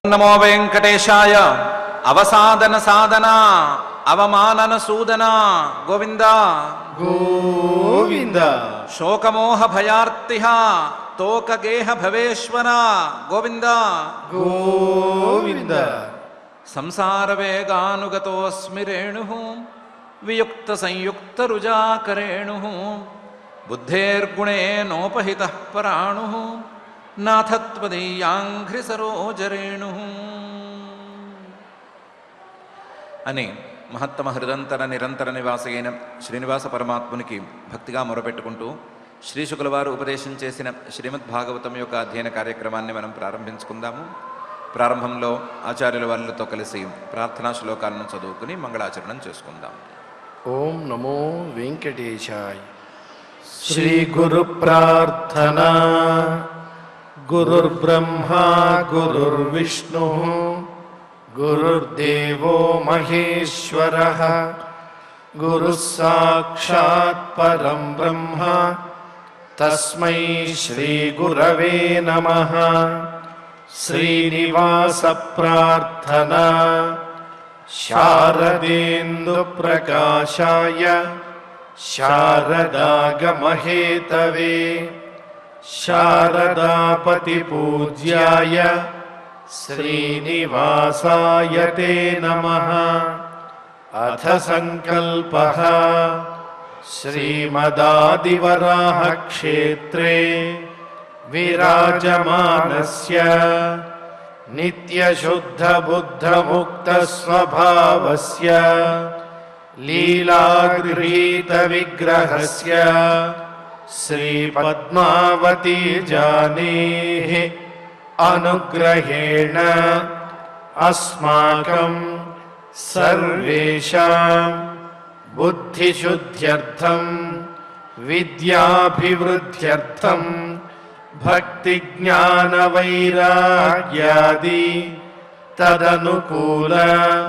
నమో వెంకటేశాయ అవసాదన సాధన అవమానన సూదన గోవింద గోవింద శోకమోహ భయార్తిహ తోకగేహ భవేశ్వర గోవింద గోవింద సంసార వేగానుగతోస్మి రేణు వియుక్త సంయుక్త రుజాకరేణు బుద్ధేర్గుణేనోపహిత పరాణు నాథత్వదీయాంఘ్రి సరోజరేణు అని మహత్తమ హృదంతర నిరంతర నివాస అయిన శ్రీనివాస పరమాత్మునికి భక్తిగా మొరపెట్టుకుంటూ శ్రీ శుకులవారు ఉపదేశం చేసిన శ్రీమద్ భాగవతం యొక్క అధ్యయన కార్యక్రమాన్ని మనం ప్రారంభించుకుందాము ప్రారంభంలో ఆచార్యుల వారితో కలిసి ప్రార్థనా శ్లోకాలను చదువుకుని మంగళాచరణం చేసుకుందాం ఓం నమో వెంకటేశాయ శ్రీ గురు ప్రార్థనా గురుర్బ్రహ్మా గురుర్విష్ణు గురుర్దేవో మహేశ్వర గురు సాక్షాత్ పరం బ్రహ్మ తస్మై శ్రీ గురవే నమః శ్రీనివాస ప్రార్థనా శారదేందు ప్రకాశాయ శారదాగమహేతవే శారదాపతి పూజ్యాయ శ్రీనివాసాయ తే నమః అథ సంకల్పః శ్రీమదాదివరాహక్షేత్రే విరాజమానస్య नित्यशुद्धबुद्धमुक्तस्वभावस्य लीलागृहीतविग्रहस्य श्रीपद्मावती जानेः अनुग्रहेण अस्माकं सर्वेषां बुद्धिशुद्ध्यर्थं विद्याभिवृद्ध्यर्थं भक्तिज्ञानवैराग्यादि तदनुकूल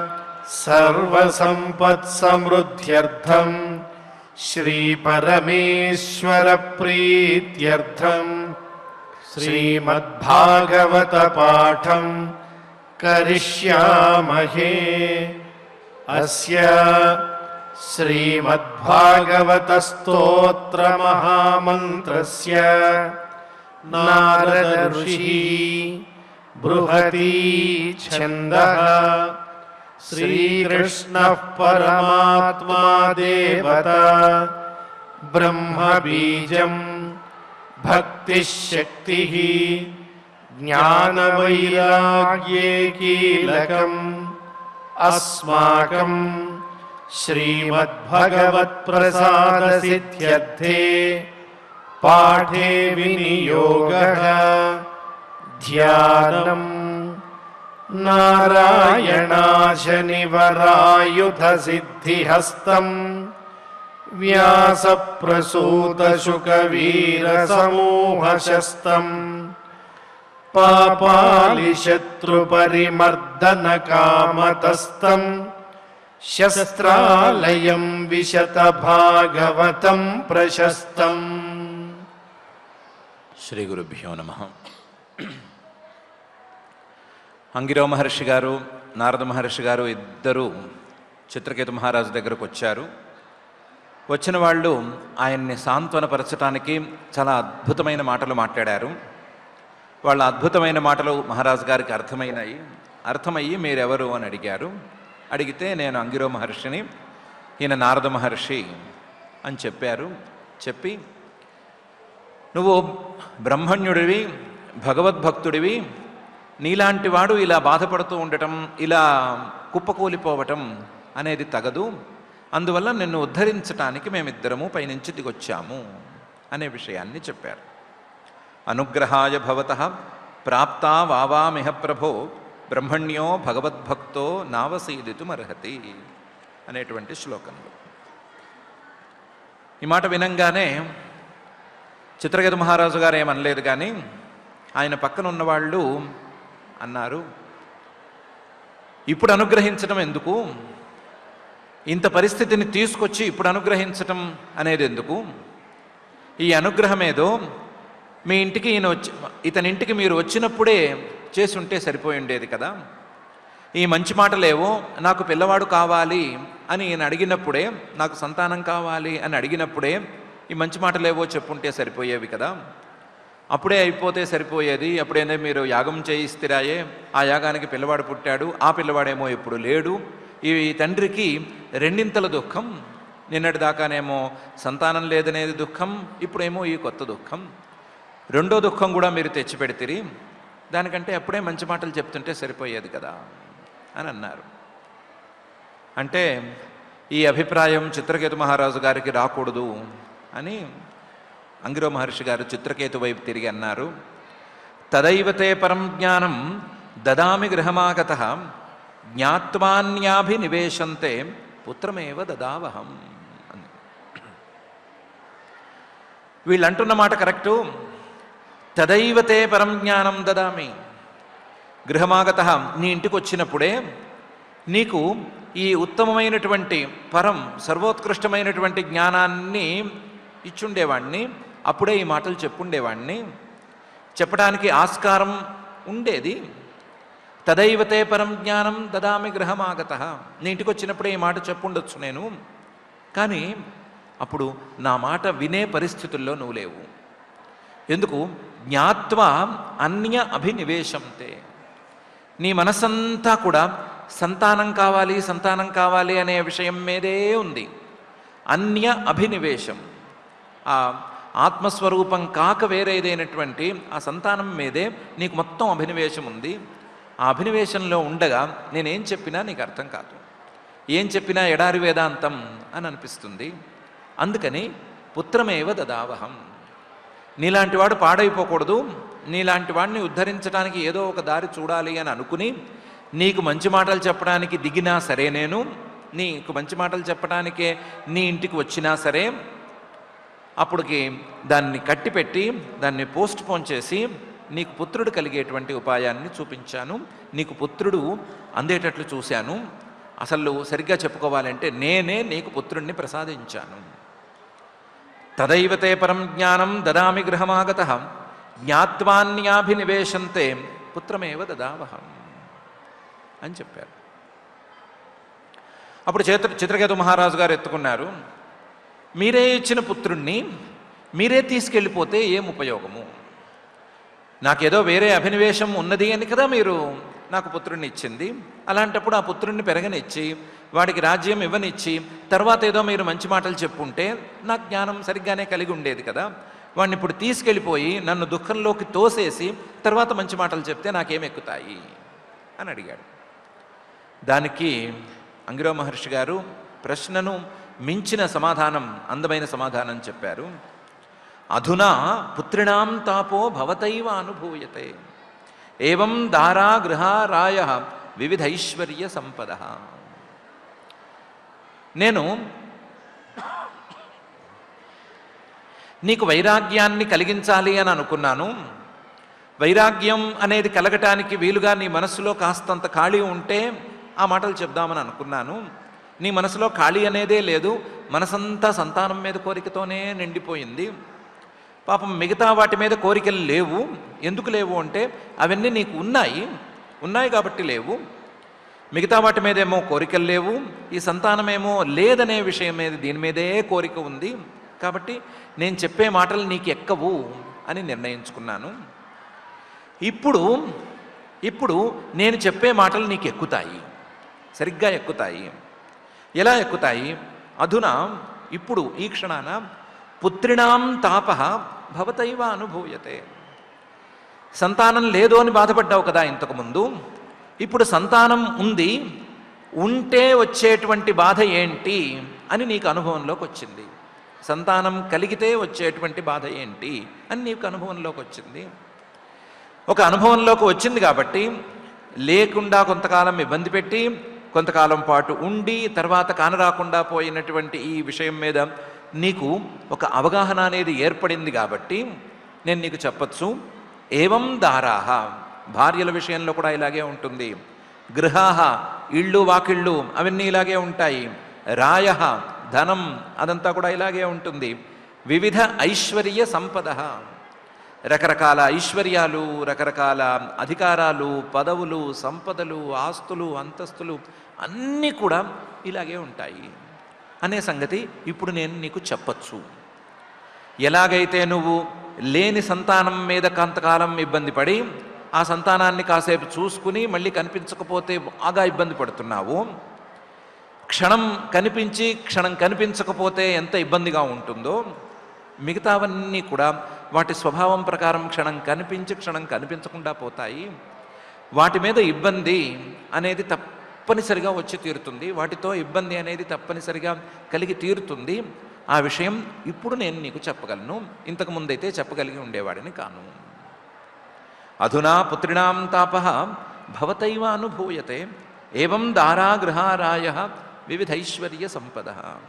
सर्वसम्पत्समृद्ध्यर्थं श्रीपरमेश्वरप्रीत्यर्थं श्रीमद्भागवतपाठं करिष्यामहे अस्य श्रीमद्भागवतस्तोत्रमहामन्त्रस्य नारद ऋषिः बृहती छन्दः श्रीकृष्णः परमात्मा देवता ब्रह्मबीजम् भक्तिः शक्तिः ज्ञानवैराग्ये कीलकम् अस्माकं श्रीमद्भगवत्प्रसादसिद्ध्यर्थे पाठे विनियोगः ध्यानम् नारायणाशनिवरायुधसिद्धिहस्तम् व्यासप्रसूतशुकवीरसमूहशस्तम् पापालिशत्रुपरिमर्दनकामतस्तम् శస్త్రాలయం విశత భాగవతం ప్రశస్తం శ్రీ గురుభ్యో నమ అంగిరో మహర్షి గారు నారద మహర్షి గారు ఇద్దరు చిత్రకేతు మహారాజు దగ్గరకు వచ్చారు వచ్చిన వాళ్ళు ఆయన్ని సాంత్వనపరచడానికి చాలా అద్భుతమైన మాటలు మాట్లాడారు వాళ్ళ అద్భుతమైన మాటలు మహారాజు గారికి అర్థమైనాయి అర్థమయ్యి మీరెవరు అని అడిగారు అడిగితే నేను అంగిరో మహర్షిని ఈయన నారద మహర్షి అని చెప్పారు చెప్పి నువ్వు బ్రహ్మణ్యుడివి భగవద్భక్తుడివి నీలాంటి వాడు ఇలా బాధపడుతూ ఉండటం ఇలా కుప్పకూలిపోవటం అనేది తగదు అందువల్ల నిన్ను ఉద్ధరించటానికి మేమిద్దరము పైనుంచి దిగొచ్చాము అనే విషయాన్ని చెప్పారు అనుగ్రహాయ భవత ప్రాప్తా వావామిహ ప్రభో బ్రహ్మణ్యో భగవద్భక్తో నావసీదితుమర్హతి అనేటువంటి శ్లోకంలో ఈ మాట వినంగానే చిత్రగత మహారాజు గారు ఏమనలేదు కానీ ఆయన పక్కన ఉన్నవాళ్ళు అన్నారు ఇప్పుడు అనుగ్రహించడం ఎందుకు ఇంత పరిస్థితిని తీసుకొచ్చి ఇప్పుడు అనుగ్రహించటం అనేది ఎందుకు ఈ అనుగ్రహం ఏదో మీ ఇంటికి ఈయన వచ్చి ఇతని ఇంటికి మీరు వచ్చినప్పుడే చేసి ఉంటే సరిపోయి ఉండేది కదా ఈ మంచి మాటలేవో నాకు పిల్లవాడు కావాలి అని ఈయన అడిగినప్పుడే నాకు సంతానం కావాలి అని అడిగినప్పుడే ఈ మంచి మాటలేవో చెప్పుంటే సరిపోయేవి కదా అప్పుడే అయిపోతే సరిపోయేది అప్పుడేనే మీరు యాగం చేయిstiరాయే ఆ యాగానికి పిల్లవాడు పుట్టాడు ఆ పిల్లవాడేమో ఇప్పుడు లేడు ఈ తండ్రికి రెండింతల దుఃఖం నిన్నటి దాకానేమో సంతానం లేదనేది దుఃఖం ఇప్పుడేమో ఈ కొత్త దుఃఖం రెండో దుఃఖం కూడా మీరు తెచ్చిపెడితిరి దానికంటే అప్పుడే మంచి మాటలు చెప్తుంటే సరిపోయేది కదా అని అన్నారు అంటే ఈ అభిప్రాయం చిత్రకేతు మహారాజు గారికి రాకూడదు అని అంగిరో మహర్షి గారు చిత్రకేతు వైపు తిరిగి అన్నారు తదైవతే పరం జ్ఞానం దదామి గృహమాగత జ్ఞాత్వాన్యాభినివేశంతే పుత్రమేవ దదావహం అని వీళ్ళు అంటున్న మాట కరెక్టు తదైవతే పరం జ్ఞానం దదామి గృహమాగత నీ ఇంటికి వచ్చినప్పుడే నీకు ఈ ఉత్తమమైనటువంటి పరం సర్వోత్కృష్టమైనటువంటి జ్ఞానాన్ని ఇచ్చుండేవాణ్ణి అప్పుడే ఈ మాటలు చెప్పుండేవాణ్ణి చెప్పడానికి ఆస్కారం ఉండేది తదైవతే పరం జ్ఞానం దదామి గృహమాగత నీ ఇంటికి వచ్చినప్పుడే ఈ మాట చెప్పుండొచ్చు నేను కానీ అప్పుడు నా మాట వినే పరిస్థితుల్లో నువ్వు లేవు ఎందుకు జ్ఞాత్వ అన్య అభినివేశంతే నీ మనసంతా కూడా సంతానం కావాలి సంతానం కావాలి అనే విషయం మీదే ఉంది అన్య అభినివేశం ఆ ఆత్మస్వరూపం కాక వేరేదైనటువంటి ఆ సంతానం మీదే నీకు మొత్తం అభినివేశం ఉంది ఆ అభినివేశంలో ఉండగా నేనేం చెప్పినా నీకు అర్థం కాదు ఏం చెప్పినా ఎడారి వేదాంతం అని అనిపిస్తుంది అందుకని పుత్రమేవ దదావహం నీలాంటి వాడు పాడైపోకూడదు నీలాంటి వాడిని ఉద్ధరించడానికి ఏదో ఒక దారి చూడాలి అని అనుకుని నీకు మంచి మాటలు చెప్పడానికి దిగినా సరే నేను నీకు మంచి మాటలు చెప్పడానికే నీ ఇంటికి వచ్చినా సరే అప్పటికి దాన్ని కట్టిపెట్టి దాన్ని పోస్ట్ పోన్ చేసి నీకు పుత్రుడు కలిగేటువంటి ఉపాయాన్ని చూపించాను నీకు పుత్రుడు అందేటట్లు చూశాను అసలు సరిగ్గా చెప్పుకోవాలంటే నేనే నీకు పుత్రుణ్ణి ప్రసాదించాను తదైవతే పరం జ్ఞానం దదామి గృహమాగత జ్ఞాత్వాన్యాభినివేశంతే పుత్రమేవ దదావహం అని చెప్పారు అప్పుడు చిత్ర చిత్రకేతు మహారాజు గారు ఎత్తుకున్నారు మీరే ఇచ్చిన పుత్రుణ్ణి మీరే తీసుకెళ్ళిపోతే ఏం ఉపయోగము నాకేదో వేరే అభినివేశం ఉన్నది అని కదా మీరు నాకు పుత్రుణ్ణి ఇచ్చింది అలాంటప్పుడు ఆ పుత్రుణ్ణి పెరగనిచ్చి వాడికి రాజ్యం ఇవ్వనిచ్చి తర్వాత ఏదో మీరు మంచి మాటలు చెప్పుంటే నా జ్ఞానం సరిగ్గానే కలిగి ఉండేది కదా వాడిని ఇప్పుడు తీసుకెళ్ళిపోయి నన్ను దుఃఖంలోకి తోసేసి తర్వాత మంచి మాటలు చెప్తే నాకేం ఎక్కుతాయి అని అడిగాడు దానికి అంగిరో మహర్షి గారు ప్రశ్నను మించిన సమాధానం అందమైన సమాధానం చెప్పారు అధునా పుత్రిణాం తాపో భవతైవ అనుభూయతే ఏవం దారా గృహారాయ వివిధైశ్వర్య సంపద నేను నీకు వైరాగ్యాన్ని కలిగించాలి అని అనుకున్నాను వైరాగ్యం అనేది కలగటానికి వీలుగా నీ మనసులో కాస్తంత ఖాళీ ఉంటే ఆ మాటలు చెప్దామని అనుకున్నాను నీ మనసులో ఖాళీ అనేదే లేదు మనసంతా సంతానం మీద కోరికతోనే నిండిపోయింది పాపం మిగతా వాటి మీద కోరికలు లేవు ఎందుకు లేవు అంటే అవన్నీ నీకు ఉన్నాయి ఉన్నాయి కాబట్టి లేవు మిగతా వాటి మీదేమో కోరికలు లేవు ఈ సంతానమేమో లేదనే విషయం మీద దీని మీదే కోరిక ఉంది కాబట్టి నేను చెప్పే మాటలు నీకు ఎక్కవు అని నిర్ణయించుకున్నాను ఇప్పుడు ఇప్పుడు నేను చెప్పే మాటలు నీకు ఎక్కుతాయి సరిగ్గా ఎక్కుతాయి ఎలా ఎక్కుతాయి అధునా ఇప్పుడు ఈ క్షణాన పుత్రిణాం తాప భవతైవ అనుభూయతే సంతానం లేదు అని బాధపడ్డావు కదా ఇంతకుముందు ఇప్పుడు సంతానం ఉంది ఉంటే వచ్చేటువంటి బాధ ఏంటి అని నీకు అనుభవంలోకి వచ్చింది సంతానం కలిగితే వచ్చేటువంటి బాధ ఏంటి అని నీకు అనుభవంలోకి వచ్చింది ఒక అనుభవంలోకి వచ్చింది కాబట్టి లేకుండా కొంతకాలం ఇబ్బంది పెట్టి కొంతకాలం పాటు ఉండి తర్వాత కానరాకుండా పోయినటువంటి ఈ విషయం మీద నీకు ఒక అవగాహన అనేది ఏర్పడింది కాబట్టి నేను నీకు చెప్పచ్చు ఏవం దారాహ భార్యల విషయంలో కూడా ఇలాగే ఉంటుంది గృహాహ ఇళ్ళు వాకిళ్ళు అవన్నీ ఇలాగే ఉంటాయి రాయ ధనం అదంతా కూడా ఇలాగే ఉంటుంది వివిధ ఐశ్వర్య సంపద రకరకాల ఐశ్వర్యాలు రకరకాల అధికారాలు పదవులు సంపదలు ఆస్తులు అంతస్తులు అన్నీ కూడా ఇలాగే ఉంటాయి అనే సంగతి ఇప్పుడు నేను నీకు చెప్పచ్చు ఎలాగైతే నువ్వు లేని సంతానం మీద కొంతకాలం ఇబ్బంది పడి ఆ సంతానాన్ని కాసేపు చూసుకుని మళ్ళీ కనిపించకపోతే బాగా ఇబ్బంది పడుతున్నావు క్షణం కనిపించి క్షణం కనిపించకపోతే ఎంత ఇబ్బందిగా ఉంటుందో మిగతావన్నీ కూడా వాటి స్వభావం ప్రకారం క్షణం కనిపించి క్షణం కనిపించకుండా పోతాయి వాటి మీద ఇబ్బంది అనేది తప్పనిసరిగా వచ్చి తీరుతుంది వాటితో ఇబ్బంది అనేది తప్పనిసరిగా కలిగి తీరుతుంది ఆ విషయం ఇప్పుడు నేను నీకు చెప్పగలను ఇంతకు ముందైతే చెప్పగలిగి ఉండేవాడిని కాను అధునా పుత్రిణాం తాప భవతైవ అనుభూయతే ఏవం దారాగృహారాయ వివిధైశ్వర్య సంపద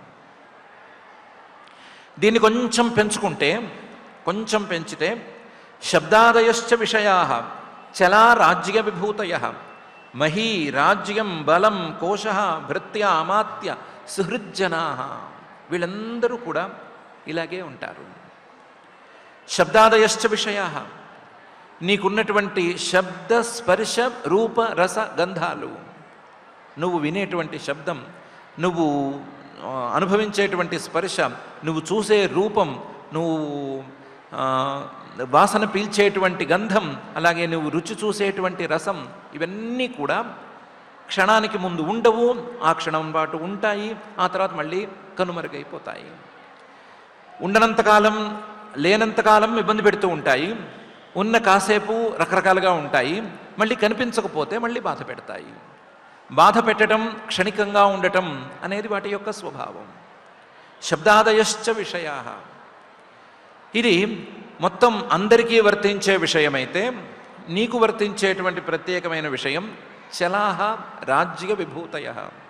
దీన్ని కొంచెం పెంచుకుంటే కొంచెం పెంచితే శబ్దాదయశ్చ విషయా చలా రాజ్య విభూతయ మహీ రాజ్యం బలం కోశ భృత్య అమాత్య సుహృజ్జనా వీళ్ళందరూ కూడా ఇలాగే ఉంటారు శబ్దాదయశ్చ విషయా నీకున్నటువంటి శబ్ద స్పర్శ రూప రస గంధాలు నువ్వు వినేటువంటి శబ్దం నువ్వు ఆ, అనుభవించేటువంటి స్పర్శ నువ్వు చూసే రూపం నువ్వు ఆ, వాసన పీల్చేటువంటి గంధం అలాగే నువ్వు రుచి చూసేటువంటి రసం ఇవన్నీ కూడా క్షణానికి ముందు ఉండవు ఆ క్షణం పాటు ఉంటాయి ఆ తర్వాత మళ్ళీ కనుమరుగైపోతాయి ఉండనంతకాలం లేనంతకాలం ఇబ్బంది పెడుతూ ఉంటాయి ఉన్న కాసేపు రకరకాలుగా ఉంటాయి మళ్ళీ కనిపించకపోతే మళ్ళీ బాధ పెడతాయి బాధ పెట్టడం క్షణికంగా ఉండటం అనేది వాటి యొక్క స్వభావం శబ్దాదయశ్చ విషయా ఇది మొత్తం అందరికీ వర్తించే విషయమైతే నీకు వర్తించేటువంటి ప్రత్యేకమైన విషయం చలాహ రాజ్య విభూతయ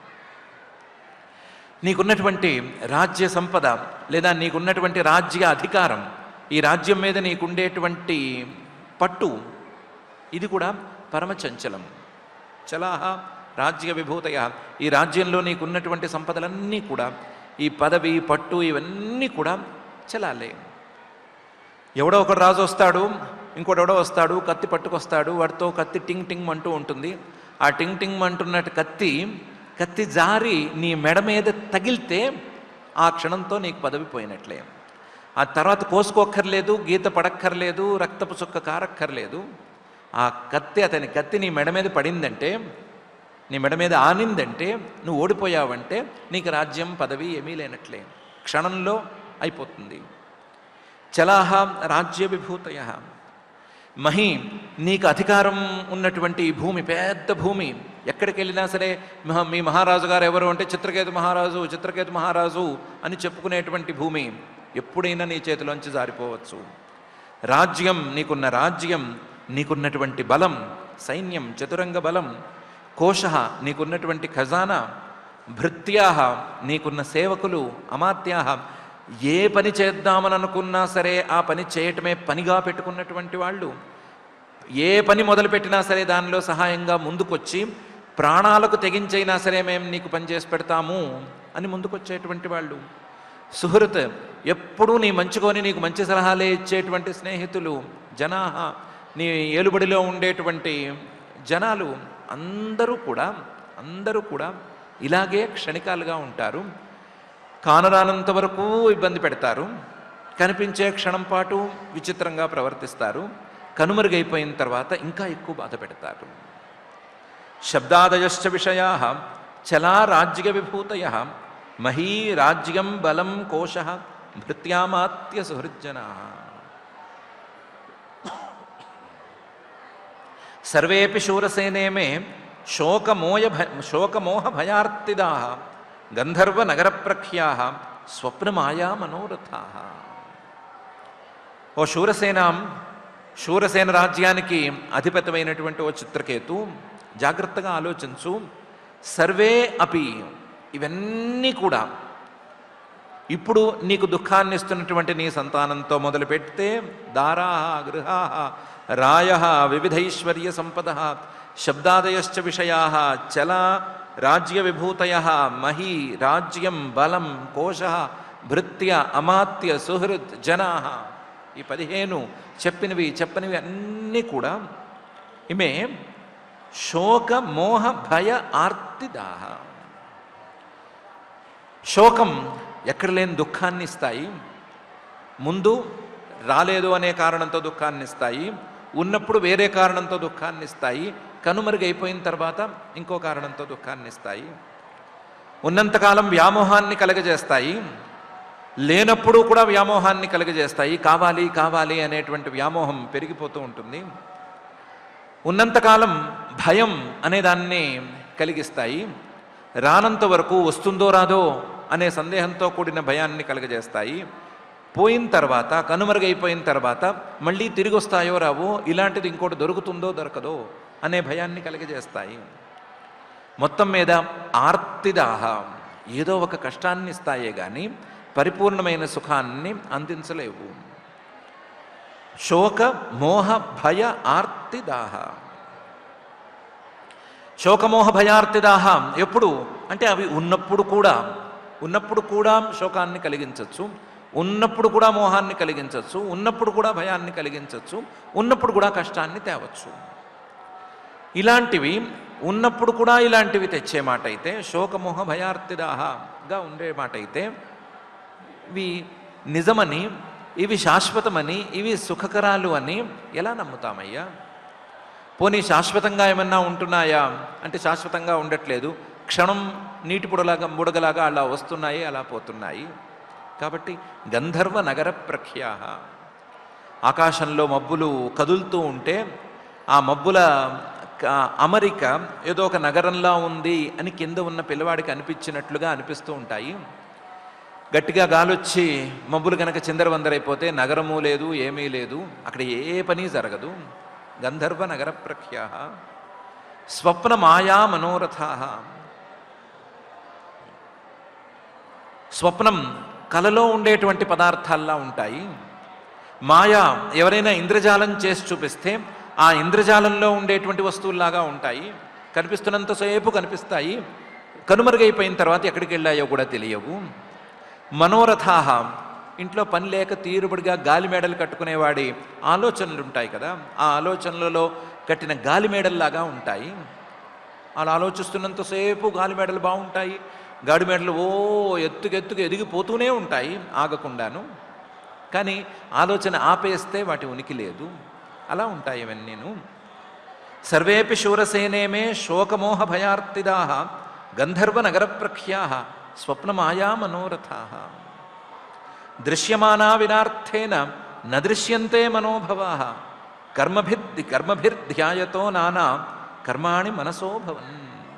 నీకున్నటువంటి రాజ్య సంపద లేదా నీకున్నటువంటి రాజ్య అధికారం ఈ రాజ్యం మీద నీకుండేటువంటి పట్టు ఇది కూడా పరమచంచలం చలాహ రాజ్య విభూతయ ఈ రాజ్యంలో నీకున్నటువంటి సంపదలన్నీ కూడా ఈ పదవి పట్టు ఇవన్నీ కూడా చలాలే ఎవడో ఒకడు రాజు వస్తాడు ఇంకోటెవడో వస్తాడు కత్తి పట్టుకొస్తాడు వాడితో కత్తి టింగ్ టింగ్ అంటూ ఉంటుంది ఆ టింగ్ టింగ్ అంటున్నట్టు కత్తి కత్తి జారి నీ మెడ మీద తగిలితే ఆ క్షణంతో నీకు పదవి పోయినట్లే ఆ తర్వాత కోసుకోక్కర్లేదు గీత పడక్కర్లేదు రక్తపు చుక్క కారక్కర్లేదు ఆ కత్తి అతని కత్తి నీ మెడ మీద పడిందంటే నీ మెడ మీద ఆనిందంటే నువ్వు ఓడిపోయావంటే నీకు రాజ్యం పదవి ఏమీ లేనట్లే క్షణంలో అయిపోతుంది చలాహ రాజ్య విభూతయ మహి నీకు అధికారం ఉన్నటువంటి ఈ భూమి పెద్ద భూమి ఎక్కడికి వెళ్ళినా సరే మహా- మీ మహారాజు గారు ఎవరు అంటే చిత్రకేతు మహారాజు చిత్రకేతు మహారాజు అని చెప్పుకునేటువంటి భూమి ఎప్పుడైనా నీ చేతిలోంచి జారిపోవచ్చు రాజ్యం నీకున్న రాజ్యం నీకున్నటువంటి బలం సైన్యం చతురంగ బలం కోశ నీకున్నటువంటి ఖజానా భృత్యా నీకున్న సేవకులు అమాత్యా ఏ పని చేద్దామని అనుకున్నా సరే ఆ పని చేయటమే పనిగా పెట్టుకున్నటువంటి వాళ్ళు ఏ పని మొదలుపెట్టినా సరే దానిలో సహాయంగా ముందుకొచ్చి ప్రాణాలకు తెగించైనా సరే మేము నీకు పని చేసి పెడతాము అని ముందుకొచ్చేటువంటి వాళ్ళు సుహృత్ ఎప్పుడూ నీ మంచుకొని నీకు మంచి సలహాలే ఇచ్చేటువంటి స్నేహితులు జనాహ నీ ఏలుబడిలో ఉండేటువంటి జనాలు అందరూ కూడా అందరూ కూడా ఇలాగే క్షణికాలుగా ఉంటారు కానరానంత వరకు ఇబ్బంది పెడతారు కనిపించే క్షణం పాటు విచిత్రంగా ప్రవర్తిస్తారు కనుమరుగైపోయిన తర్వాత ఇంకా ఎక్కువ బాధ పెడతారు శబ్దాదయశ్చ విషయా చలా రాజ్య విభూతయ మహీ రాజ్యం బలం కోశ భృత్యామాత్య సుహృజ్జనా సర్వేపి శూరసేనే మే శోకమోయ భ శోకమోహ భయార్తిదా గంధర్వ నగర ప్రఖ్యా స్వప్నమాయా మనోరథా ఓ శూరసేనాం శూరసేన రాజ్యానికి అధిపతమైనటువంటి ఓ చిత్రకేతు జాగ్రత్తగా ఆలోచించు సర్వే అపి ఇవన్నీ కూడా ఇప్పుడు నీకు దుఃఖాన్ని ఇస్తున్నటువంటి నీ సంతానంతో మొదలు పెడితే దారా గృహా రాయ వివిధైశ్వర్య సంపద శబ్దాదయశ్చ విషయా చల రాజ్య విభూతయ మహీ రాజ్యం బలం కోశ భృత్య అమాత్య సుహృద్ జనా ఈ పదిహేను చెప్పినవి చెప్పనివి అన్నీ కూడా ఈమె శోక మోహ భయ ఆర్తి దాహ శోకం ఎక్కడ లేని దుఃఖాన్ని ఇస్తాయి ముందు రాలేదు అనే కారణంతో దుఃఖాన్ని ఇస్తాయి ఉన్నప్పుడు వేరే కారణంతో దుఃఖాన్ని ఇస్తాయి కనుమరుగైపోయిన తర్వాత ఇంకో కారణంతో దుఃఖాన్ని ఇస్తాయి ఉన్నంతకాలం వ్యామోహాన్ని కలగజేస్తాయి లేనప్పుడు కూడా వ్యామోహాన్ని కలగజేస్తాయి కావాలి కావాలి అనేటువంటి వ్యామోహం పెరిగిపోతూ ఉంటుంది ఉన్నంతకాలం భయం అనే దాన్ని కలిగిస్తాయి రానంత వరకు వస్తుందో రాదో అనే సందేహంతో కూడిన భయాన్ని కలుగజేస్తాయి పోయిన తర్వాత కనుమరుగైపోయిన తర్వాత మళ్ళీ తిరిగి వస్తాయో రావో ఇలాంటిది ఇంకోటి దొరుకుతుందో దొరకదో అనే భయాన్ని కలిగజేస్తాయి మొత్తం మీద ఆర్తిదాహ ఏదో ఒక కష్టాన్ని ఇస్తాయే కానీ పరిపూర్ణమైన సుఖాన్ని అందించలేవు శోక మోహ భయ ఆర్తిదాహ శోకమోహ భయార్తిదాహ ఎప్పుడు అంటే అవి ఉన్నప్పుడు కూడా ఉన్నప్పుడు కూడా శోకాన్ని కలిగించవచ్చు ఉన్నప్పుడు కూడా మోహాన్ని కలిగించవచ్చు ఉన్నప్పుడు కూడా భయాన్ని కలిగించవచ్చు ఉన్నప్పుడు కూడా కష్టాన్ని తేవచ్చు ఇలాంటివి ఉన్నప్పుడు కూడా ఇలాంటివి తెచ్చే మాట అయితే శోకమోహ భయార్తిదాహగా ఉండే మాట అయితే ఇవి నిజమని ఇవి శాశ్వతమని ఇవి సుఖకరాలు అని ఎలా నమ్ముతామయ్యా పోనీ శాశ్వతంగా ఏమన్నా ఉంటున్నాయా అంటే శాశ్వతంగా ఉండట్లేదు క్షణం నీటి బుడలాగా బుడగలాగా అలా వస్తున్నాయి అలా పోతున్నాయి కాబట్టి గంధర్వ నగర ప్రఖ్యా ఆకాశంలో మబ్బులు కదులుతూ ఉంటే ఆ మబ్బుల క- అమరిక ఏదో ఒక నగరంలా ఉంది అని కింద ఉన్న పిల్లవాడికి అనిపించినట్లుగా అనిపిస్తూ ఉంటాయి గట్టిగా గాలొచ్చి మబ్బులు కనుక చిందరవందరైపోతే నగరము లేదు ఏమీ లేదు అక్కడ ఏ పని జరగదు గంధర్వ నగర ప్రఖ్యా స్వప్న మాయా మనోరథా స్వప్నం కలలో ఉండేటువంటి పదార్థాల్లా ఉంటాయి మాయ ఎవరైనా ఇంద్రజాలం చేసి చూపిస్తే ఆ ఇంద్రజాలంలో ఉండేటువంటి వస్తువుల్లాగా ఉంటాయి కనిపిస్తున్నంతసేపు కనిపిస్తాయి కనుమరుగైపోయిన తర్వాత ఎక్కడికి వెళ్ళాయో కూడా తెలియవు మనోరథాహ ఇంట్లో పని లేక తీరుబడిగా గాలి మేడలు కట్టుకునేవాడి ఆలోచనలు ఉంటాయి కదా ఆ ఆలోచనలలో కట్టిన గాలి మేడల్లాగా ఉంటాయి అలా ఆలోచిస్తున్నంతసేపు గాలి మేడలు బాగుంటాయి గాడి మేడలు ఓ ఎత్తుకెత్తుకు ఎదిగిపోతూనే ఉంటాయి ఆగకుండాను కానీ ఆలోచన ఆపేస్తే వాటి ఉనికి లేదు అలా ఉంటాయి ఇవన్నీను సర్వేపి శూరసేనేమే శోకమోహ భయార్తిదా గంధర్వ నగర ప్రఖ్యా స్వప్నమాయా మనోరథా దృశ్యమానా వినార్థేన న దృశ్యంతే మనోభవా కర్మభిర్ది కర్మభిర్ధ్యాయతో నానా కర్మాణి మనసో భవన్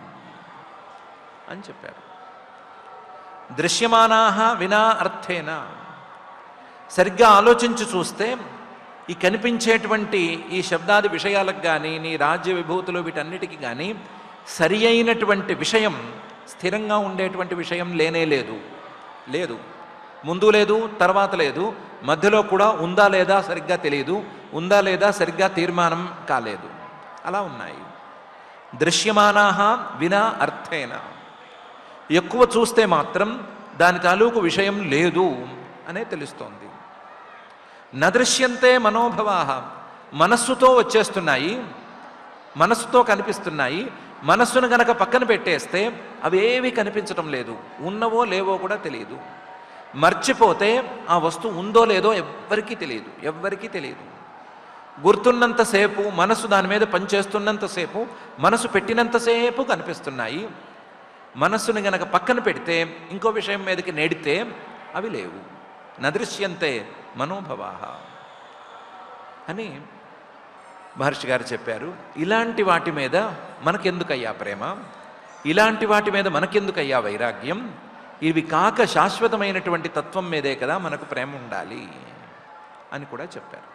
అని చెప్పారు దృశ్యమానా వినా అర్థేన సరిగ్గా ఆలోచించి చూస్తే ఈ కనిపించేటువంటి ఈ శబ్దాది విషయాలకు కానీ నీ రాజ్య విభూతులు వీటన్నిటికీ కానీ సరి అయినటువంటి విషయం స్థిరంగా ఉండేటువంటి విషయం లేనే లేదు లేదు ముందు లేదు తర్వాత లేదు మధ్యలో కూడా ఉందా లేదా సరిగ్గా తెలియదు ఉందా లేదా సరిగ్గా తీర్మానం కాలేదు అలా ఉన్నాయి దృశ్యమానా వినా అర్థేన ఎక్కువ చూస్తే మాత్రం దాని తాలూకు విషయం లేదు అనే తెలుస్తోంది నదృశ్యంతే మనోభవాహ మనస్సుతో వచ్చేస్తున్నాయి మనస్సుతో కనిపిస్తున్నాయి మనస్సును గనక పక్కన పెట్టేస్తే అవేవి కనిపించటం లేదు ఉన్నవో లేవో కూడా తెలియదు మర్చిపోతే ఆ వస్తువు ఉందో లేదో ఎవ్వరికీ తెలియదు ఎవ్వరికీ తెలియదు గుర్తున్నంతసేపు మనసు దాని మీద పనిచేస్తున్నంతసేపు మనసు పెట్టినంతసేపు కనిపిస్తున్నాయి మనస్సుని గనక పక్కన పెడితే ఇంకో విషయం మీదకి నెడితే అవి లేవు నదృశ్యంతే మనోభవాహ అని మహర్షి గారు చెప్పారు ఇలాంటి వాటి మీద మనకెందుకయ్యా ప్రేమ ఇలాంటి వాటి మీద మనకెందుకయ్యా వైరాగ్యం ఇవి కాక శాశ్వతమైనటువంటి తత్వం మీదే కదా మనకు ప్రేమ ఉండాలి అని కూడా చెప్పారు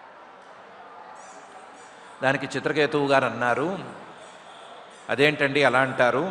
దానికి చిత్రకేతువు గారు అన్నారు అదేంటండి అలా అంటారు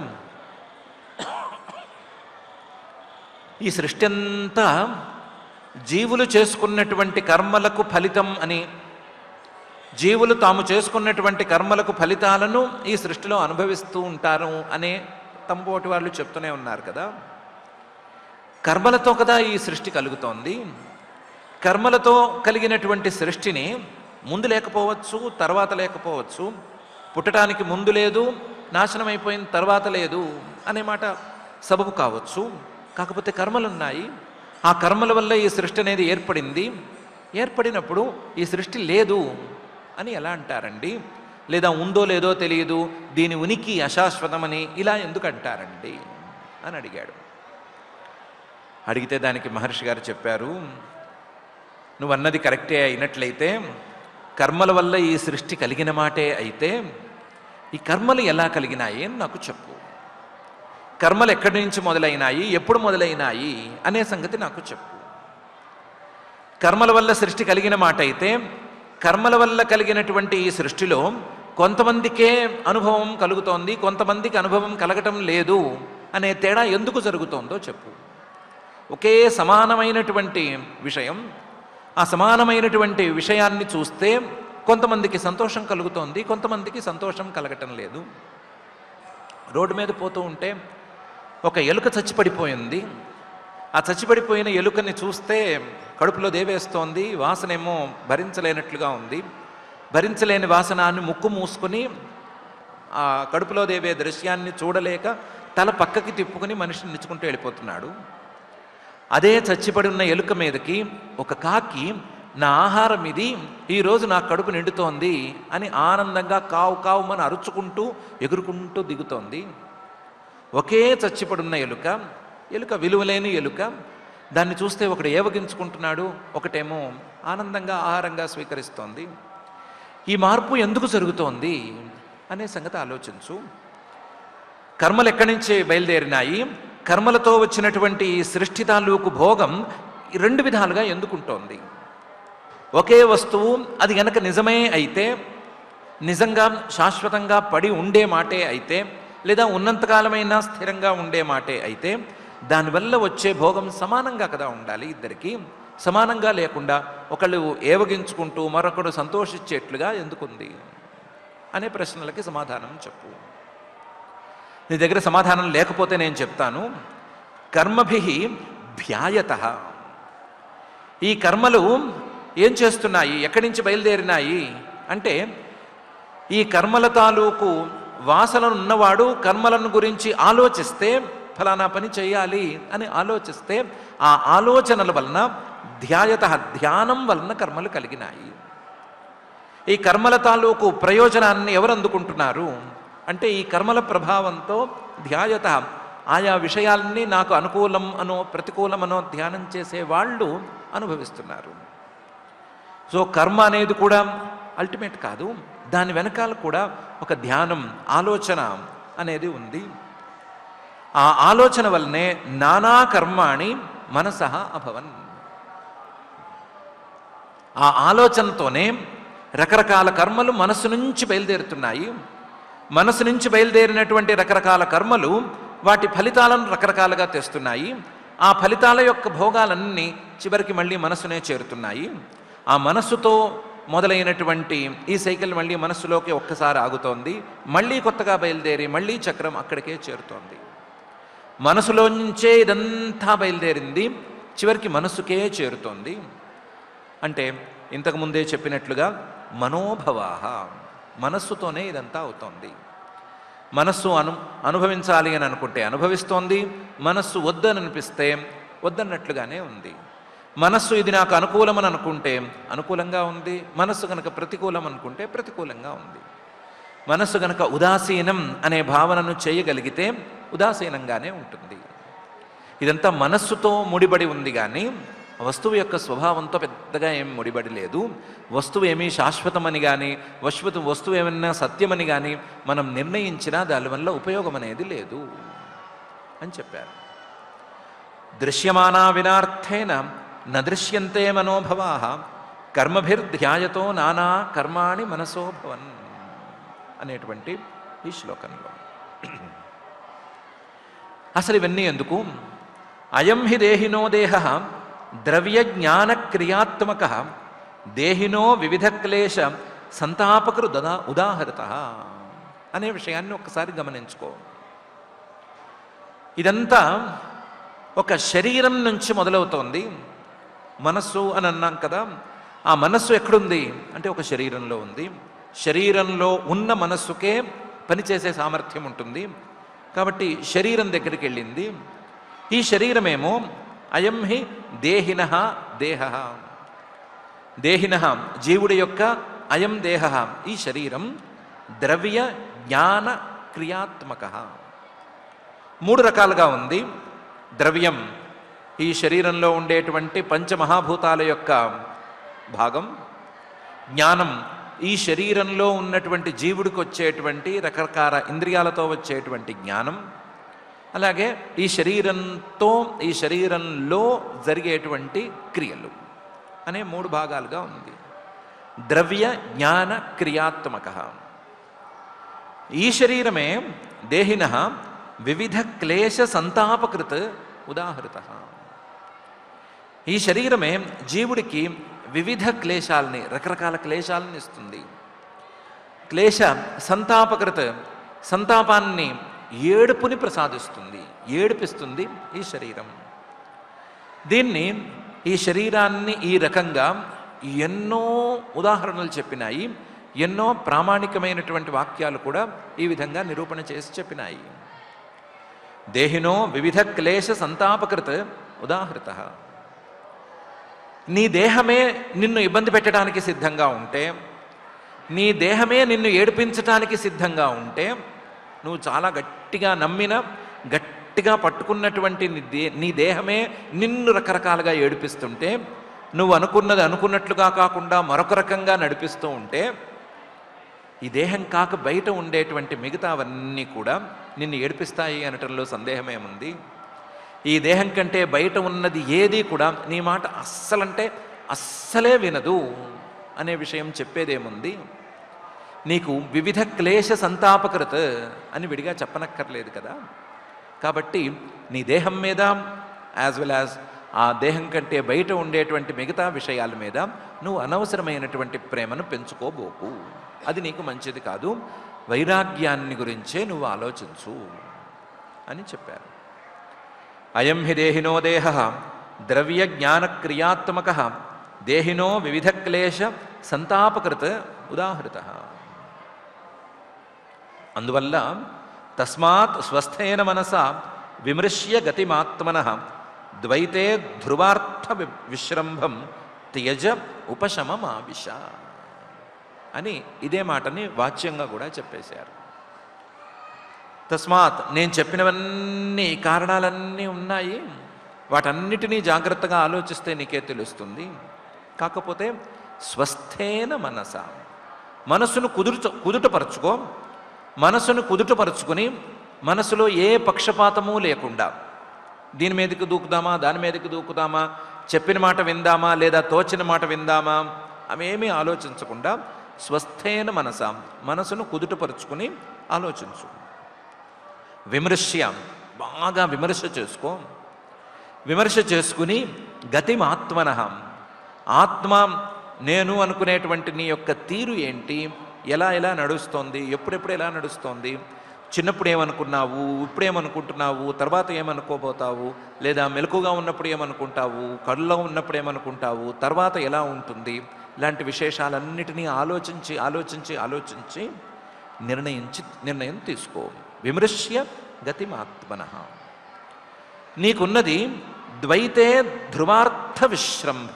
ఈ సృష్టి అంతా జీవులు చేసుకున్నటువంటి కర్మలకు ఫలితం అని జీవులు తాము చేసుకున్నటువంటి కర్మలకు ఫలితాలను ఈ సృష్టిలో అనుభవిస్తూ ఉంటారు అనే తంపోటి వాళ్ళు చెప్తూనే ఉన్నారు కదా కర్మలతో కదా ఈ సృష్టి కలుగుతోంది కర్మలతో కలిగినటువంటి సృష్టిని ముందు లేకపోవచ్చు తర్వాత లేకపోవచ్చు పుట్టడానికి ముందు లేదు నాశనం అయిపోయిన తర్వాత లేదు అనే మాట సబబు కావచ్చు కాకపోతే కర్మలు ఉన్నాయి ఆ కర్మల వల్ల ఈ సృష్టి అనేది ఏర్పడింది ఏర్పడినప్పుడు ఈ సృష్టి లేదు అని ఎలా అంటారండి లేదా ఉందో లేదో తెలియదు దీని ఉనికి అశాశ్వతమని ఇలా ఎందుకు అంటారండి అని అడిగాడు అడిగితే దానికి మహర్షి గారు చెప్పారు నువ్వు అన్నది కరెక్టే అయినట్లయితే కర్మల వల్ల ఈ సృష్టి కలిగిన మాటే అయితే ఈ కర్మలు ఎలా కలిగినాయి అని నాకు చెప్పు కర్మలు ఎక్కడి నుంచి మొదలైనాయి ఎప్పుడు మొదలైనాయి అనే సంగతి నాకు చెప్పు కర్మల వల్ల సృష్టి కలిగిన మాట అయితే కర్మల వల్ల కలిగినటువంటి ఈ సృష్టిలో కొంతమందికే అనుభవం కలుగుతోంది కొంతమందికి అనుభవం కలగటం లేదు అనే తేడా ఎందుకు జరుగుతోందో చెప్పు ఒకే సమానమైనటువంటి విషయం ఆ సమానమైనటువంటి విషయాన్ని చూస్తే కొంతమందికి సంతోషం కలుగుతోంది కొంతమందికి సంతోషం కలగటం లేదు రోడ్డు మీద పోతూ ఉంటే ఒక ఎలుక చచ్చిపడిపోయింది ఆ చచ్చిపడిపోయిన ఎలుకని చూస్తే కడుపులో దేవేస్తోంది వాసనేమో భరించలేనట్లుగా ఉంది భరించలేని వాసనాన్ని ముక్కు మూసుకొని ఆ కడుపులో దేవే దృశ్యాన్ని చూడలేక తల పక్కకి తిప్పుకుని మనిషిని నిచ్చుకుంటూ వెళ్ళిపోతున్నాడు అదే చచ్చిపడి ఉన్న ఎలుక మీదకి ఒక కాకి నా ఆహారం ఇది ఈరోజు నా కడుపు నిండుతోంది అని ఆనందంగా కావు కావుమని అరుచుకుంటూ ఎగురుకుంటూ దిగుతోంది ఒకే చచ్చిపడున్న ఎలుక ఎలుక విలువలేని ఎలుక దాన్ని చూస్తే ఒకడు ఏవగించుకుంటున్నాడు ఒకటేమో ఆనందంగా ఆహారంగా స్వీకరిస్తోంది ఈ మార్పు ఎందుకు జరుగుతోంది అనే సంగతి ఆలోచించు కర్మలు ఎక్కడి నుంచి బయలుదేరినాయి కర్మలతో వచ్చినటువంటి ఈ సృష్టి తాలూకు భోగం ఈ రెండు విధాలుగా ఎందుకుంటోంది ఒకే వస్తువు అది గనక నిజమే అయితే నిజంగా శాశ్వతంగా పడి ఉండే మాటే అయితే లేదా ఉన్నంతకాలమైనా స్థిరంగా ఉండే మాటే అయితే దానివల్ల వచ్చే భోగం సమానంగా కదా ఉండాలి ఇద్దరికి సమానంగా లేకుండా ఒకళ్ళు ఏవగించుకుంటూ మరొకడు సంతోషించేట్లుగా ఎందుకుంది అనే ప్రశ్నలకి సమాధానం చెప్పు నీ దగ్గర సమాధానం లేకపోతే నేను చెప్తాను కర్మభి ధ్యాయత ఈ కర్మలు ఏం చేస్తున్నాయి ఎక్కడి నుంచి బయలుదేరినాయి అంటే ఈ కర్మల తాలూకు వాసనలు ఉన్నవాడు కర్మలను గురించి ఆలోచిస్తే ఫలానా పని చేయాలి అని ఆలోచిస్తే ఆ ఆలోచనల వలన ధ్యాయత ధ్యానం వలన కర్మలు కలిగినాయి ఈ కర్మల తాలూకు ప్రయోజనాన్ని ఎవరు అందుకుంటున్నారు అంటే ఈ కర్మల ప్రభావంతో ధ్యాయత ఆయా విషయాల్ని నాకు అనుకూలం అనో ప్రతికూలం అనో ధ్యానం చేసే వాళ్ళు అనుభవిస్తున్నారు సో కర్మ అనేది కూడా అల్టిమేట్ కాదు దాని వెనకాల కూడా ఒక ధ్యానం ఆలోచన అనేది ఉంది ఆ ఆలోచన వల్లనే నానా కర్మాణి మనసహ అభవన్ ఆ ఆలోచనతోనే రకరకాల కర్మలు మనసు నుంచి బయలుదేరుతున్నాయి మనసు నుంచి బయలుదేరినటువంటి రకరకాల కర్మలు వాటి ఫలితాలను రకరకాలుగా తెస్తున్నాయి ఆ ఫలితాల యొక్క భోగాలన్నీ చివరికి మళ్ళీ మనసునే చేరుతున్నాయి ఆ మనస్సుతో మొదలైనటువంటి ఈ సైకిల్ మళ్ళీ మనస్సులోకి ఒక్కసారి ఆగుతోంది మళ్ళీ కొత్తగా బయలుదేరి మళ్ళీ చక్రం అక్కడికే చేరుతోంది మనసులో నుంచే ఇదంతా బయలుదేరింది చివరికి మనసుకే చేరుతోంది అంటే ఇంతకుముందే చెప్పినట్లుగా మనోభవాహ మనస్సుతోనే ఇదంతా అవుతోంది మనస్సు అను అనుభవించాలి అని అనుకుంటే అనుభవిస్తోంది మనస్సు వద్దని అనిపిస్తే వద్దన్నట్లుగానే ఉంది మనస్సు ఇది నాకు అనుకూలమని అనుకుంటే అనుకూలంగా ఉంది మనస్సు కనుక ప్రతికూలం అనుకుంటే ప్రతికూలంగా ఉంది మనస్సు కనుక ఉదాసీనం అనే భావనను చేయగలిగితే ఉదాసీనంగానే ఉంటుంది ఇదంతా మనస్సుతో ముడిపడి ఉంది కానీ వస్తువు యొక్క స్వభావంతో పెద్దగా ఏం ముడిపడి లేదు వస్తువు ఏమీ శాశ్వతమని కానీ వస్తువు వస్తువు ఏమన్నా సత్యమని కానీ మనం నిర్ణయించినా దానివల్ల ఉపయోగం అనేది లేదు అని చెప్పారు దృశ్యమానా వినార్థేన నదృశ్యంతే మనోభవా కర్మభిర్ధ్యాయతో నానా కర్మాణి మనసో భవన్ అనేటువంటి ఈ శ్లోకంలో అసలు ఇవన్నీ ఎందుకు అయం హి దేహినో దేహ ద్రవ్య జ్ఞాన క్రియాత్మక దేహినో వివిధ క్లేశ సంతాపకృ దదా ఉదాహరత అనే విషయాన్ని ఒక్కసారి గమనించుకో ఇదంతా ఒక శరీరం నుంచి మొదలవుతోంది మనస్సు అని అన్నాం కదా ఆ మనస్సు ఎక్కడుంది అంటే ఒక శరీరంలో ఉంది శరీరంలో ఉన్న మనస్సుకే పనిచేసే సామర్థ్యం ఉంటుంది కాబట్టి శరీరం దగ్గరికి వెళ్ళింది ఈ శరీరమేమో అయం హి దేహిన దేహ దేహిన జీవుడి యొక్క అయం దేహ ఈ శరీరం ద్రవ్య జ్ఞాన క్రియాత్మక మూడు రకాలుగా ఉంది ద్రవ్యం ఈ శరీరంలో ఉండేటువంటి పంచమహాభూతాల యొక్క భాగం జ్ఞానం ఈ శరీరంలో ఉన్నటువంటి జీవుడికి వచ్చేటువంటి రకరకాల ఇంద్రియాలతో వచ్చేటువంటి జ్ఞానం అలాగే ఈ శరీరంతో ఈ శరీరంలో జరిగేటువంటి క్రియలు అనే మూడు భాగాలుగా ఉంది ద్రవ్య జ్ఞాన క్రియాత్మక ఈ శరీరమే దేహిన వివిధ క్లేశ సంతాపకృత్ ఉదాహృత ఈ శరీరమే జీవుడికి వివిధ క్లేశాలని రకరకాల క్లేశాలను ఇస్తుంది క్లేశ సంతాపకృత సంతాపాన్ని ఏడుపుని ప్రసాదిస్తుంది ఏడిపిస్తుంది ఈ శరీరం దీన్ని ఈ శరీరాన్ని ఈ రకంగా ఎన్నో ఉదాహరణలు చెప్పినాయి ఎన్నో ప్రామాణికమైనటువంటి వాక్యాలు కూడా ఈ విధంగా నిరూపణ చేసి చెప్పినాయి దేహినో వివిధ క్లేశ సంతాపకృత ఉదాహృత నీ దేహమే నిన్ను ఇబ్బంది పెట్టడానికి సిద్ధంగా ఉంటే నీ దేహమే నిన్ను ఏడిపించటానికి సిద్ధంగా ఉంటే నువ్వు చాలా గట్టిగా నమ్మిన గట్టిగా పట్టుకున్నటువంటి నీ దే నీ దేహమే నిన్ను రకరకాలుగా ఏడిపిస్తుంటే నువ్వు అనుకున్నది అనుకున్నట్లుగా కాకుండా మరొక రకంగా నడిపిస్తూ ఉంటే ఈ దేహం కాక బయట ఉండేటువంటి మిగతావన్నీ కూడా నిన్ను ఏడిపిస్తాయి అనటంలో సందేహమేముంది ఈ దేహం కంటే బయట ఉన్నది ఏది కూడా నీ మాట అస్సలంటే అస్సలే వినదు అనే విషయం చెప్పేదేముంది నీకు వివిధ క్లేశ సంతాపకృత అని విడిగా చెప్పనక్కర్లేదు కదా కాబట్టి నీ దేహం మీద యాజ్ వెల్ యాజ్ ఆ దేహం కంటే బయట ఉండేటువంటి మిగతా విషయాల మీద నువ్వు అనవసరమైనటువంటి ప్రేమను పెంచుకోబోకు అది నీకు మంచిది కాదు వైరాగ్యాన్ని గురించే నువ్వు ఆలోచించు అని చెప్పారు అయం హి దేహినో దేహ ద్రవ్య జ్ఞాన క్రియాత్మక దేహినో వివిధ క్లేశ సంతాపకృత ఉదాహృత అందువల్ల తస్మాత్ స్వస్థైన మనస విమృశ్య గతిమాత్మన ద్వైతే ధ్రువార్థ వి- విశ్రంభం త్యజ ఉపశమమావిష అని ఇదే మాటని వాచ్యంగా కూడా చెప్పేశారు తస్మాత్ నేను చెప్పినవన్నీ ఈ కారణాలన్నీ ఉన్నాయి వాటన్నిటినీ జాగ్రత్తగా ఆలోచిస్తే నీకే తెలుస్తుంది కాకపోతే స్వస్థేన మనస మనసును కుదుర్చ కుదుటపరచుకో మనసును కుదుటపరుచుకొని మనసులో ఏ పక్షపాతము లేకుండా దీని మీదకి దూకుదామా దాని మీదకి దూకుదామా చెప్పిన మాట విందామా లేదా తోచిన మాట విందామా అవేమీ ఆలోచించకుండా స్వస్థైన మనస మనసును కుదుటపరుచుకుని ఆలోచించు విమర్శ్య బాగా విమర్శ చేసుకో విమర్శ చేసుకుని గతిమాత్మన ఆత్మ నేను అనుకునేటువంటి నీ యొక్క తీరు ఏంటి ఎలా ఎలా నడుస్తోంది ఎప్పుడెప్పుడు ఎలా నడుస్తోంది చిన్నప్పుడు ఏమనుకున్నావు ఇప్పుడేమనుకుంటున్నావు తర్వాత ఏమనుకోబోతావు లేదా మెలకుగా ఉన్నప్పుడు ఏమనుకుంటావు కళ్ళలో ఉన్నప్పుడు ఏమనుకుంటావు తర్వాత ఎలా ఉంటుంది ఇలాంటి విశేషాలన్నిటినీ ఆలోచించి ఆలోచించి ఆలోచించి నిర్ణయించి నిర్ణయం తీసుకో విమృశ్య గతిమాత్మన నీకున్నది ద్వైతే ధ్రువార్థ విశ్రంభ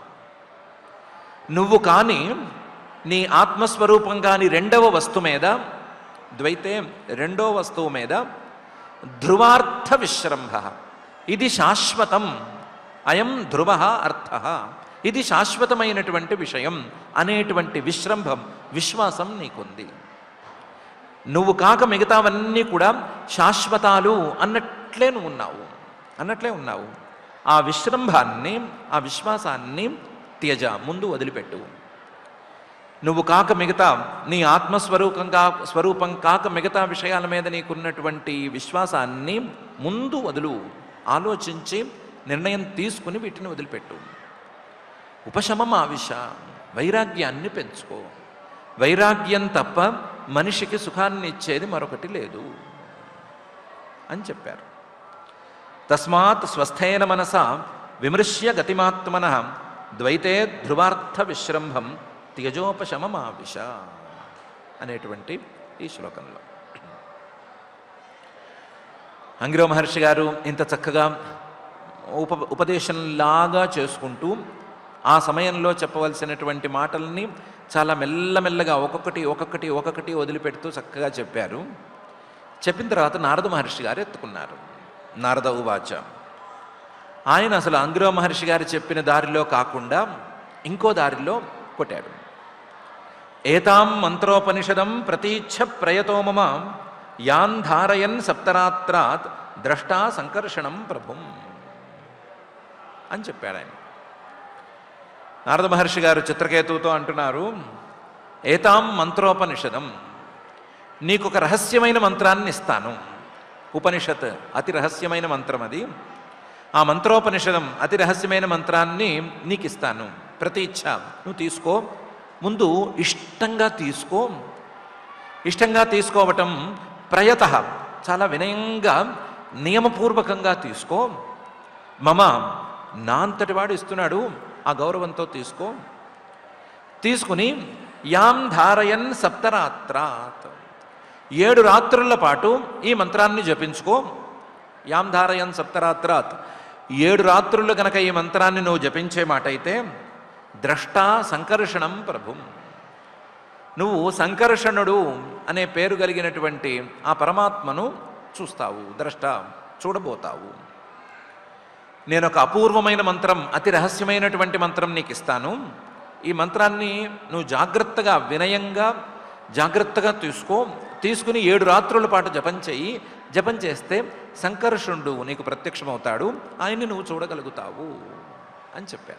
నువ్వు కానీ నీ ఆత్మస్వరూపం కాని రెండవ వస్తు మీద ద్వైతే రెండో వస్తువు మీద ధ్రువార్థ విశ్రంభ ఇది శాశ్వతం అయం ధ్రువ అర్థ ఇది శాశ్వతమైనటువంటి విషయం అనేటువంటి విశ్రంభం విశ్వాసం నీకుంది నువ్వు కాక మిగతావన్నీ కూడా శాశ్వతాలు అన్నట్లే నువ్వు ఉన్నావు అన్నట్లే ఉన్నావు ఆ విశ్రంభాన్ని ఆ విశ్వాసాన్ని త్యజ ముందు వదిలిపెట్టు నువ్వు కాక మిగతా నీ ఆత్మస్వరూపం కా స్వరూపం కాక మిగతా విషయాల మీద నీకున్నటువంటి విశ్వాసాన్ని ముందు వదులు ఆలోచించి నిర్ణయం తీసుకుని వీటిని వదిలిపెట్టు ఉపశమం ఆవిష వైరాగ్యాన్ని పెంచుకో వైరాగ్యం తప్ప మనిషికి సుఖాన్ని ఇచ్చేది మరొకటి లేదు అని చెప్పారు తస్మాత్ స్వస్థైన మనస విమృశ్య గతిమాత్మన ద్వైతే ధ్రువార్థ విశ్రంభం త్యజోపశమమావిష అనేటువంటి ఈ శ్లోకంలో అంగిరో మహర్షి గారు ఇంత చక్కగా ఉప ఉపదేశంలాగా చేసుకుంటూ ఆ సమయంలో చెప్పవలసినటువంటి మాటల్ని చాలా మెల్లమెల్లగా ఒక్కొక్కటి ఒక్కొక్కటి ఒక్కొక్కటి వదిలిపెడుతూ చక్కగా చెప్పారు చెప్పిన తర్వాత నారద మహర్షి గారు ఎత్తుకున్నారు నారద ఉవాచ ఆయన అసలు అంగిరో మహర్షి గారు చెప్పిన దారిలో కాకుండా ఇంకో దారిలో కొట్టాడు ఏతాం మంత్రోపనిషదం ప్రతీచ్ఛ ప్రయతో మమ యాన్ ధారయన్ సప్తరాత్రాత్ ద్రష్టా సంకర్షణం ప్రభుం అని చెప్పాడు ఆయన నారద మహర్షి గారు చిత్రకేతువుతో అంటున్నారు ఏతాం మంత్రోపనిషదం నీకు ఒక రహస్యమైన మంత్రాన్ని ఇస్తాను ఉపనిషత్ అతి రహస్యమైన మంత్రం అది ఆ మంత్రోపనిషదం అతి రహస్యమైన మంత్రాన్ని నీకు ఇస్తాను ప్రతి ఇచ్ఛ నువ్వు తీసుకో ముందు ఇష్టంగా తీసుకో ఇష్టంగా తీసుకోవటం ప్రయత చాలా వినయంగా నియమపూర్వకంగా తీసుకో మమ నా అంతటి వాడు ఇస్తున్నాడు ఆ గౌరవంతో తీసుకో తీసుకుని యాం ధారయన్ సప్తరాత్రాత్ ఏడు రాత్రుల పాటు ఈ మంత్రాన్ని జపించుకో యాం ధారయన్ సప్తరాత్రాత్ ఏడు రాత్రులు గనక ఈ మంత్రాన్ని నువ్వు జపించే మాట అయితే ద్రష్టా సంకర్షణం ప్రభుం నువ్వు సంకర్షణుడు అనే పేరు కలిగినటువంటి ఆ పరమాత్మను చూస్తావు ద్రష్ట చూడబోతావు నేను ఒక అపూర్వమైన మంత్రం అతి రహస్యమైనటువంటి మంత్రం నీకు ఇస్తాను ఈ మంత్రాన్ని నువ్వు జాగ్రత్తగా వినయంగా జాగ్రత్తగా తీసుకో తీసుకుని ఏడు రాత్రుల పాటు జపం చెయ్యి జపం చేస్తే సంకర్షణుడు నీకు ప్రత్యక్షమవుతాడు ఆయన్ని నువ్వు చూడగలుగుతావు అని చెప్పాను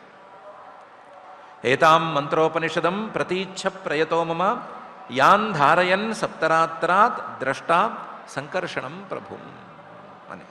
ఏతాం మంత్రోపనిషదం ప్రతీచ్ఛ ప్రయతో మమ యాన్ ధారయన్ సప్తరాత్రాత్ ద్రష్టా సంకర్షణం ప్రభుం అని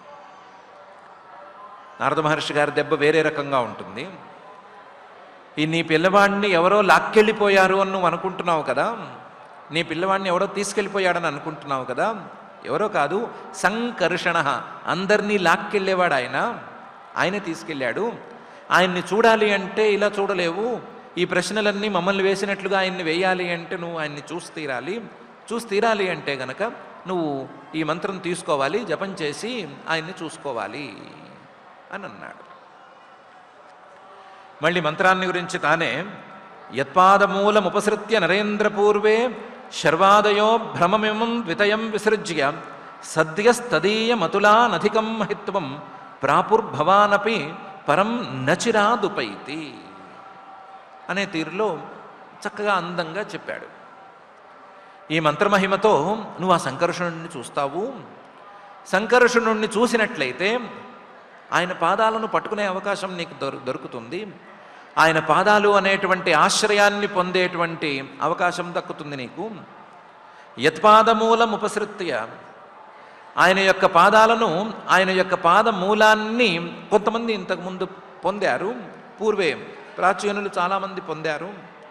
నారద మహర్షి గారి దెబ్బ వేరే రకంగా ఉంటుంది ఈ నీ పిల్లవాడిని ఎవరో లాక్కెళ్ళిపోయారు అని నువ్వు అనుకుంటున్నావు కదా నీ పిల్లవాడిని ఎవరో తీసుకెళ్ళిపోయాడని అనుకుంటున్నావు కదా ఎవరో కాదు సంకర్షణ అందరినీ లాక్కెళ్ళేవాడు ఆయన ఆయనే తీసుకెళ్ళాడు ఆయన్ని చూడాలి అంటే ఇలా చూడలేవు ఈ ప్రశ్నలన్నీ మమ్మల్ని వేసినట్లుగా ఆయన్ని వేయాలి అంటే నువ్వు ఆయన్ని చూసి తీరాలి చూసి తీరాలి అంటే గనక నువ్వు ఈ మంత్రం తీసుకోవాలి జపం చేసి ఆయన్ని చూసుకోవాలి అని అన్నాడు మళ్ళీ మంత్రాన్ని గురించి తానే యత్పాదమూలముపసృత్య నరేంద్రపూర్వే శర్వాదయో భ్రమమిమం ద్వితయం విసృజ్య సద్యస్తదీయమతులానధికం మహిత్వం ప్రాపుర్భవానపి పరం నచిరాదుపైతి అనే తీరులో చక్కగా అందంగా చెప్పాడు ఈ మంత్రమహిమతో నువ్వు ఆ సంకర్షణుడిని చూస్తావు సంకర్షణుడిని చూసినట్లయితే ఆయన పాదాలను పట్టుకునే అవకాశం నీకు దొరు దొరుకుతుంది ఆయన పాదాలు అనేటువంటి ఆశ్రయాన్ని పొందేటువంటి అవకాశం దక్కుతుంది నీకు యత్పాదమూలం ఉపసృత్య ఆయన యొక్క పాదాలను ఆయన యొక్క పాద మూలాన్ని కొంతమంది ఇంతకుముందు పొందారు పూర్వే ప్రాచీనులు చాలామంది పొందారు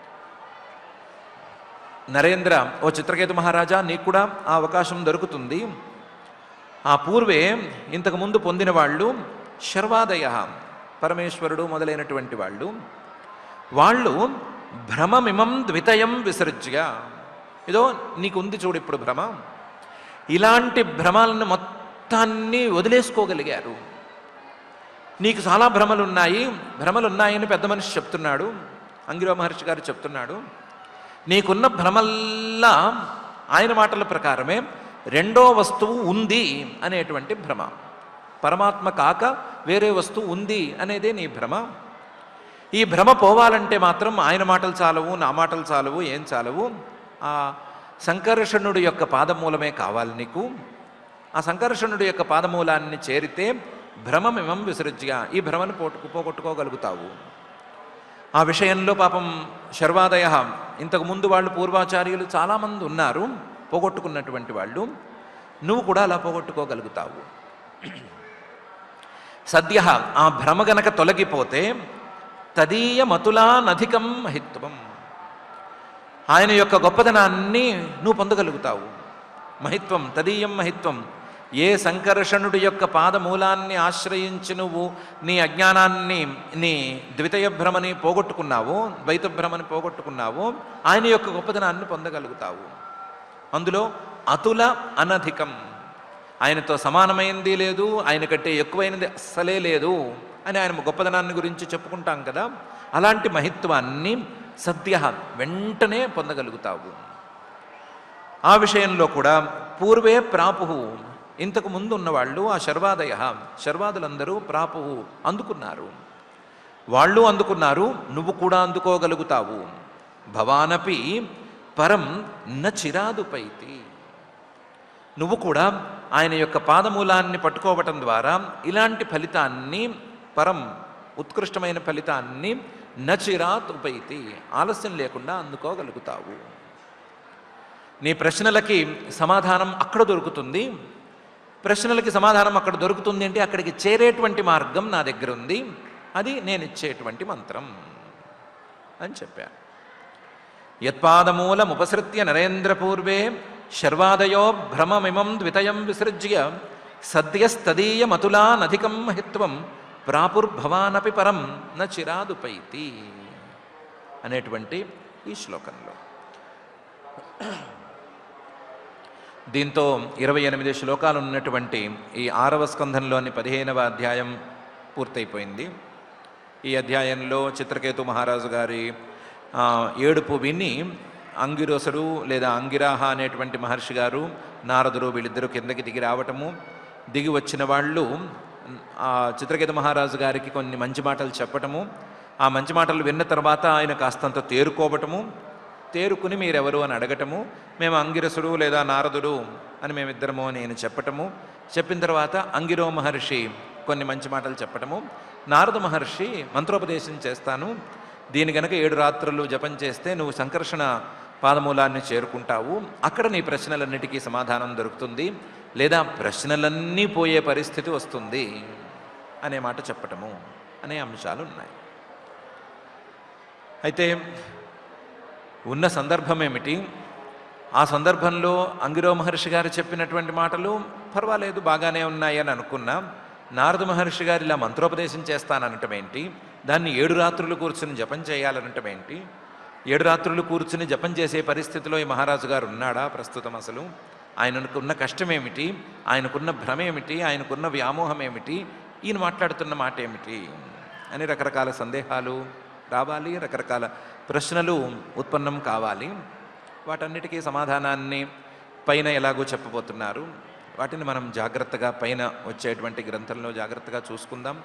నరేంద్ర ఓ చిత్రకేతు మహారాజా నీకు కూడా ఆ అవకాశం దొరుకుతుంది ఆ పూర్వే ఇంతకుముందు పొందిన వాళ్ళు శర్వాదయ పరమేశ్వరుడు మొదలైనటువంటి వాళ్ళు వాళ్ళు భ్రమమిమం ద్వితయం విసర్జ్య ఏదో నీకు ఉంది చూడు ఇప్పుడు భ్రమ ఇలాంటి భ్రమాలను మొత్తాన్ని వదిలేసుకోగలిగారు నీకు చాలా భ్రమలు ఉన్నాయి భ్రమలు ఉన్నాయని పెద్ద మనిషి చెప్తున్నాడు అంగిరో మహర్షి గారు చెప్తున్నాడు నీకున్న భ్రమల్లా ఆయన మాటల ప్రకారమే రెండో వస్తువు ఉంది అనేటువంటి భ్రమ పరమాత్మ కాక వేరే వస్తువు ఉంది అనేదే నీ భ్రమ ఈ భ్రమ పోవాలంటే మాత్రం ఆయన మాటలు చాలవు నా మాటలు చాలవు ఏం చాలవు ఆ సంకర్షణుడి యొక్క పాదమూలమే కావాలి నీకు ఆ సంకర్షణుడి యొక్క పాదమూలాన్ని చేరితే భ్రమమిమం విసృజ్య ఈ భ్రమను పోటు పోగొట్టుకోగలుగుతావు ఆ విషయంలో పాపం శర్వాదయ ఇంతకుముందు వాళ్ళు పూర్వాచార్యులు చాలామంది ఉన్నారు పోగొట్టుకున్నటువంటి వాళ్ళు నువ్వు కూడా అలా పోగొట్టుకోగలుగుతావు సద్య ఆ భ్రమ గనక తొలగిపోతే తదీయ మతులానధికం మహిత్వం ఆయన యొక్క గొప్పదనాన్ని నువ్వు పొందగలుగుతావు మహిత్వం తదీయం మహిత్వం ఏ సంకర్షణుడి యొక్క పాదమూలాన్ని ఆశ్రయించి నువ్వు నీ అజ్ఞానాన్ని నీ ద్వితీయ భ్రమని పోగొట్టుకున్నావో ద్వైత భ్రమని పోగొట్టుకున్నావో ఆయన యొక్క గొప్పదనాన్ని పొందగలుగుతావు అందులో అతుల అనధికం ఆయనతో సమానమైంది లేదు ఆయన కంటే ఎక్కువైనది అస్సలే లేదు అని ఆయన గొప్పదనాన్ని గురించి చెప్పుకుంటాం కదా అలాంటి మహిత్వాన్ని సద్య వెంటనే పొందగలుగుతావు ఆ విషయంలో కూడా పూర్వే ప్రాపు ఇంతకు ముందు ఉన్నవాళ్ళు ఆ శర్వాదయ శర్వాదులందరూ ప్రాపు అందుకున్నారు వాళ్ళు అందుకున్నారు నువ్వు కూడా అందుకోగలుగుతావు భవానపి పరం న చిరాదుపైతి నువ్వు కూడా ఆయన యొక్క పాదమూలాన్ని పట్టుకోవటం ద్వారా ఇలాంటి ఫలితాన్ని పరం ఉత్కృష్టమైన ఫలితాన్ని నచిరాత్ ఉపైతి ఆలస్యం లేకుండా అందుకోగలుగుతావు నీ ప్రశ్నలకి సమాధానం అక్కడ దొరుకుతుంది ప్రశ్నలకి సమాధానం అక్కడ దొరుకుతుంది అంటే అక్కడికి చేరేటువంటి మార్గం నా దగ్గర ఉంది అది నేను ఇచ్చేటువంటి మంత్రం అని చెప్పాను యత్పాదమూలముపసృత్య నరేంద్రపూర్వే శర్వాదయో భ్రమమిమం ద్వితయం విసృజ్య సద్యస్తదీయమతులానధికం మహిత్వం ప్రాపుర్భవానపి పరం న చిరాదుపైతి అనేటువంటి ఈ శ్లోకంలో దీంతో ఇరవై ఎనిమిది శ్లోకాలు ఉన్నటువంటి ఈ ఆరవ స్కంధంలోని పదిహేనవ అధ్యాయం పూర్తయిపోయింది ఈ అధ్యాయంలో చిత్రకేతు మహారాజు గారి ఆ, ఏడుపు విని అంగిరసుడు లేదా అంగిరాహ అనేటువంటి మహర్షి గారు నారదుడు వీళ్ళిద్దరూ కిందకి దిగి రావటము దిగి వచ్చిన వాళ్ళు ఆ చిత్రకేతు మహారాజు గారికి కొన్ని మంచి మాటలు చెప్పటము ఆ మంచి మాటలు విన్న తర్వాత ఆయన కాస్తంత తేరుకోవటము తేరుకుని మీరెవరు అని అడగటము మేము అంగిరసుడు లేదా నారదుడు అని మేమిద్దరము అని నేను చెప్పటము చెప్పిన తర్వాత అంగిరో మహర్షి కొన్ని మంచి మాటలు చెప్పటము నారద మహర్షి మంత్రోపదేశం చేస్తాను దీని గనక ఏడు రాత్రులు జపం చేస్తే నువ్వు సంకర్షణ పాదమూలాన్ని చేరుకుంటావు అక్కడ నీ ప్రశ్నలన్నిటికీ సమాధానం దొరుకుతుంది లేదా ప్రశ్నలన్నీ పోయే పరిస్థితి వస్తుంది అనే మాట చెప్పటము అనే అంశాలు ఉన్నాయి అయితే ఉన్న సందర్భం ఏమిటి ఆ సందర్భంలో అంగిరో మహర్షి గారు చెప్పినటువంటి మాటలు పర్వాలేదు బాగానే ఉన్నాయి అని అనుకున్నా నారద మహర్షి గారు ఇలా మంత్రోపదేశం చేస్తాననటం ఏంటి దాన్ని ఏడు రాత్రులు కూర్చుని జపం చేయాలనటం ఏంటి ఏడు రాత్రులు కూర్చుని జపం చేసే పరిస్థితిలో ఈ మహారాజు గారు ఉన్నాడా ప్రస్తుతం అసలు ఆయనకున్న కష్టం ఏమిటి ఆయనకున్న భ్రమ ఏమిటి ఆయనకున్న వ్యామోహం ఏమిటి ఈయన మాట్లాడుతున్న మాట ఏమిటి అని రకరకాల సందేహాలు రావాలి రకరకాల ప్రశ్నలు ఉత్పన్నం కావాలి వాటన్నిటికీ సమాధానాన్ని పైన ఎలాగో చెప్పబోతున్నారు వాటిని మనం జాగ్రత్తగా పైన వచ్చేటువంటి గ్రంథంలో జాగ్రత్తగా చూసుకుందాం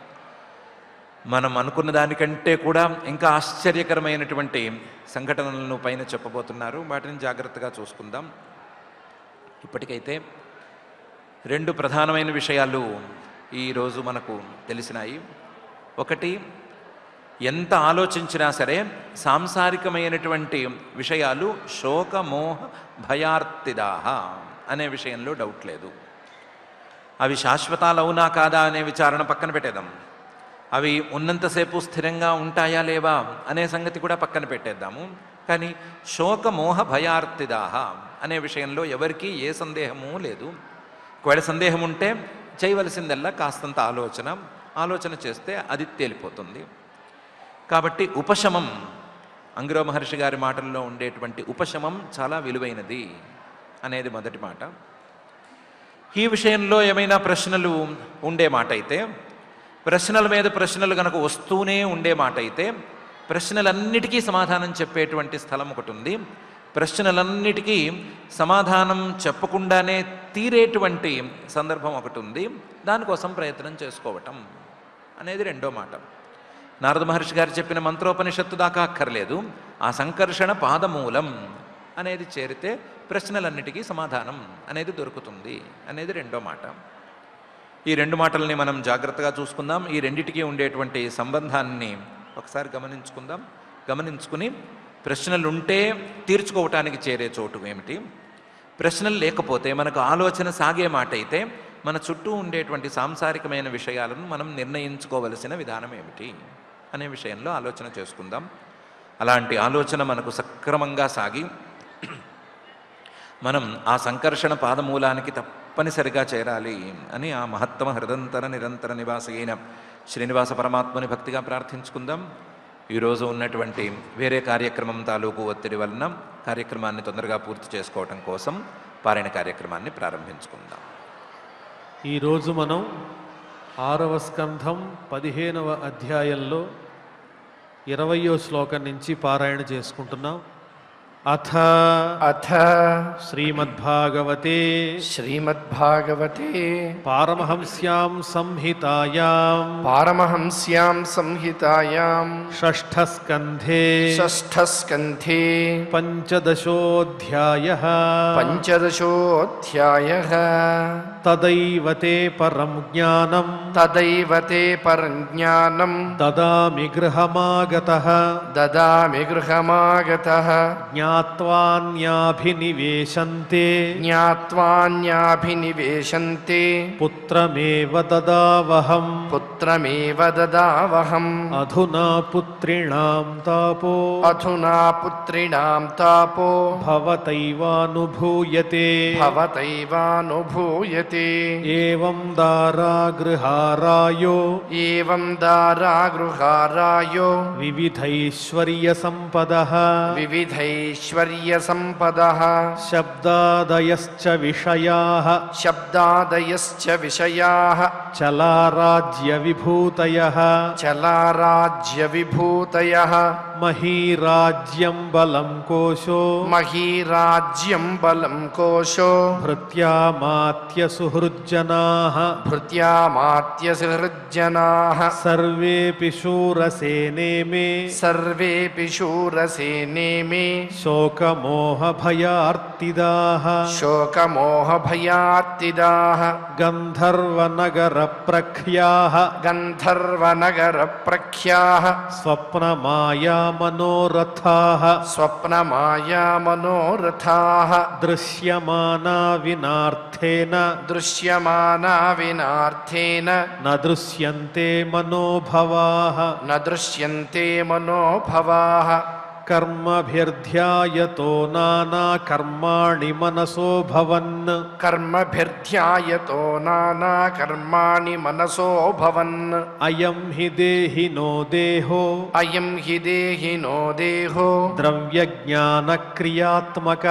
మనం అనుకున్న దానికంటే కూడా ఇంకా ఆశ్చర్యకరమైనటువంటి సంఘటనలను పైన చెప్పబోతున్నారు వాటిని జాగ్రత్తగా చూసుకుందాం ఇప్పటికైతే రెండు ప్రధానమైన విషయాలు ఈరోజు మనకు తెలిసినాయి ఒకటి ఎంత ఆలోచించినా సరే సాంసారికమైనటువంటి విషయాలు శోకమోహ భయార్తిదాహ అనే విషయంలో డౌట్ లేదు అవి శాశ్వతాలు అవునా కాదా అనే విచారణ పక్కన పెట్టేద్దాం అవి ఉన్నంతసేపు స్థిరంగా ఉంటాయా లేవా అనే సంగతి కూడా పక్కన పెట్టేద్దాము కానీ శోకమోహ భయార్తిదాహ అనే విషయంలో ఎవరికీ ఏ సందేహము లేదు ఒకవేళ సందేహం ఉంటే చేయవలసిందల్లా కాస్తంత ఆలోచన ఆలోచన చేస్తే అది తేలిపోతుంది కాబట్టి ఉపశమం అంగిరో మహర్షి గారి మాటల్లో ఉండేటువంటి ఉపశమం చాలా విలువైనది అనేది మొదటి మాట ఈ విషయంలో ఏమైనా ప్రశ్నలు ఉండే మాట అయితే ప్రశ్నల మీద ప్రశ్నలు కనుక వస్తూనే ఉండే మాట అయితే ప్రశ్నలన్నిటికీ సమాధానం చెప్పేటువంటి స్థలం ఒకటి ఉంది ప్రశ్నలన్నిటికీ సమాధానం చెప్పకుండానే తీరేటువంటి సందర్భం ఒకటి ఉంది దానికోసం ప్రయత్నం చేసుకోవటం అనేది రెండో మాట నారద మహర్షి గారు చెప్పిన మంత్రోపనిషత్తు దాకా అక్కర్లేదు ఆ సంకర్షణ పాదమూలం అనేది చేరితే ప్రశ్నలన్నిటికీ సమాధానం అనేది దొరుకుతుంది అనేది రెండో మాట ఈ రెండు మాటల్ని మనం జాగ్రత్తగా చూసుకుందాం ఈ రెండిటికి ఉండేటువంటి సంబంధాన్ని ఒకసారి గమనించుకుందాం గమనించుకుని ప్రశ్నలు ఉంటే తీర్చుకోవటానికి చేరే చోటు ఏమిటి ప్రశ్నలు లేకపోతే మనకు ఆలోచన సాగే మాట అయితే మన చుట్టూ ఉండేటువంటి సాంసారికమైన విషయాలను మనం నిర్ణయించుకోవలసిన విధానం ఏమిటి అనే విషయంలో ఆలోచన చేసుకుందాం అలాంటి ఆలోచన మనకు సక్రమంగా సాగి మనం ఆ సంకర్షణ పాదమూలానికి తప్ప తప్పనిసరిగా చేరాలి అని ఆ మహత్తమ హృదంతర నిరంతర నివాస అయిన శ్రీనివాస పరమాత్మని భక్తిగా ప్రార్థించుకుందాం ఈరోజు ఉన్నటువంటి వేరే కార్యక్రమం తాలూకు ఒత్తిడి వలన కార్యక్రమాన్ని తొందరగా పూర్తి చేసుకోవటం కోసం పారాయణ కార్యక్రమాన్ని ప్రారంభించుకుందాం ఈరోజు మనం ఆరవ స్కంధం పదిహేనవ అధ్యాయంలో ఇరవయో శ్లోకం నుంచి పారాయణ చేసుకుంటున్నాం అథ అథ శ్రీమద్భాగవతే శ్రీమద్భాగవతే పారమహంస్యాం సంహితాయాం పారమహంస్యాం సంహితాయాం షష్ఠస్కంధే షష్ఠస్కంధే పంచదశోऽధ్యాయ పంచదశోऽధ్యాయः తదైవ తే పరం జ్ఞానం తదైవ తే పరం జ్ఞానం దదామి గృహమాగతః దదామి గృహమాగతः జ్ఞాత్వాన్యాభినివేశంతే జ్ఞాత్వాన్యాభినివేశन्ते పుత్రమేవ దదావహం పుత్రమేవ దదావహం అధునా పుత్రిణాం తాపో అధునా పుత్రిణాం తాపో భవతైవానుభూయతే భవతైవానుభూయతే ఏవం దారాగృహారాయో ఏవం దారాగృహారాయో వివిధైశ్వర్యసంపదః వివిధైశ్వర్యసంపదः శబ్దాదయశ్చ విషయాः శబ్దాదయశ్చ విషయాः చలారాజ్యవిభూతయः చలారాజ్యవిభూతయः మహీరాజ్యం బలం కోశో మహీరాజ్యం బలం కోశో భృత్యామాత్యసుహృజ్జనాः భృత్యామాత్యసహృజ్జనాः సర్వేపి శూరసేనే మే సర్వేపి శూరసేనే మే శోకమోహభయార్తిదాः శోకమోహభయాత్తిదాः గంధర్వనగరప్రఖ్యాः గంధర్వనగరప్రఖ్యాः స్వప్నమాయామనోరథాः స్వప్నమాయామనోరథాः దృశ్యమానా వినార్థేన దృశ్యమానా వినార్థేన న దృశ్యంతే మనోభవాः న దృశ్యంతే మనోభవాः కర్మభిర్ధ్యాయతో నానా కర్మాణి మనసో భవన్ కర్మభిర్ధ్యాయతో నానా కర్మాణి మనసో భవన్ అయం హి దేహినో దేహో అయం హి దేహినో దేహో ద్రవ్యజ్ఞానక్రియాత్మక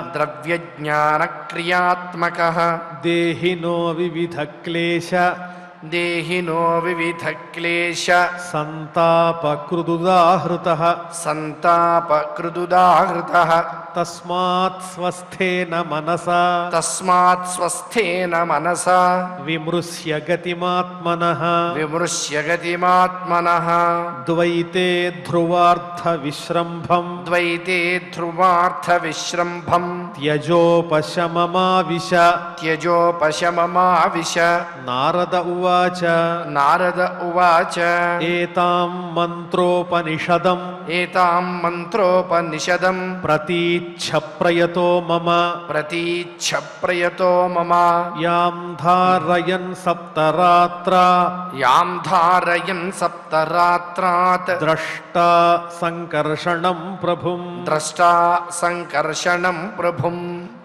ద్రవ్యజ్ఞానక్రియాత్మకः దేహినో వివిధ క్లేశ దేహినో వివిధక్లేశ సంతాపకృదుదాహృత సంతాపకృదుదాహృతः తస్మాత్ స్వస్థేన మనసా తస్మాత్ స్వస్థేన మనసా విమృశ్య గతిమాత్మనః విమృశ్య గతిమాత్మనः ద్వైతే ధ్రువార్థ విశ్రంభం ద్వైతే ధ్రువార్థ విశ్రంభం త్యజోపశమమావిశ త్యజోపశమమావిశ నారద ఉవాచ నారద ఉవాచ ఏతాం మంత్రోపనిషదం ఏతాం మంత్రోపనిషదం ప్రతీచ్ఛ ప్రయతో మమ ప్రతీచ్ఛ ప్రయతో మమ యాం ధారయన్ సప్తరాత్ర యాం ధారయన్ సప్తరాత్రాత్ ద్రష్టా సంకర్షణం ప్రభుం ద్రష్టా సంకర్షణం ప్రభుం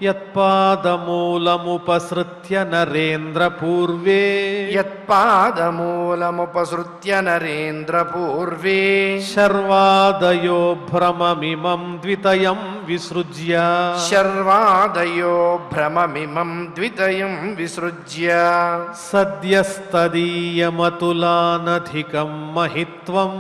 యత్పాదమూలముపసృత్య నరేంద్ర పూర్వే యత్పాదమూలముపసృత్య నరేంద్ర పూర్వే శర్వాదయో భ్రమమిమం ద్వితయం విసృజ్య శర్వాదయో భ్రమమిమం ద్వితయం విసృజ్య సద్యస్తదీయమతులానధికం మహిత్వం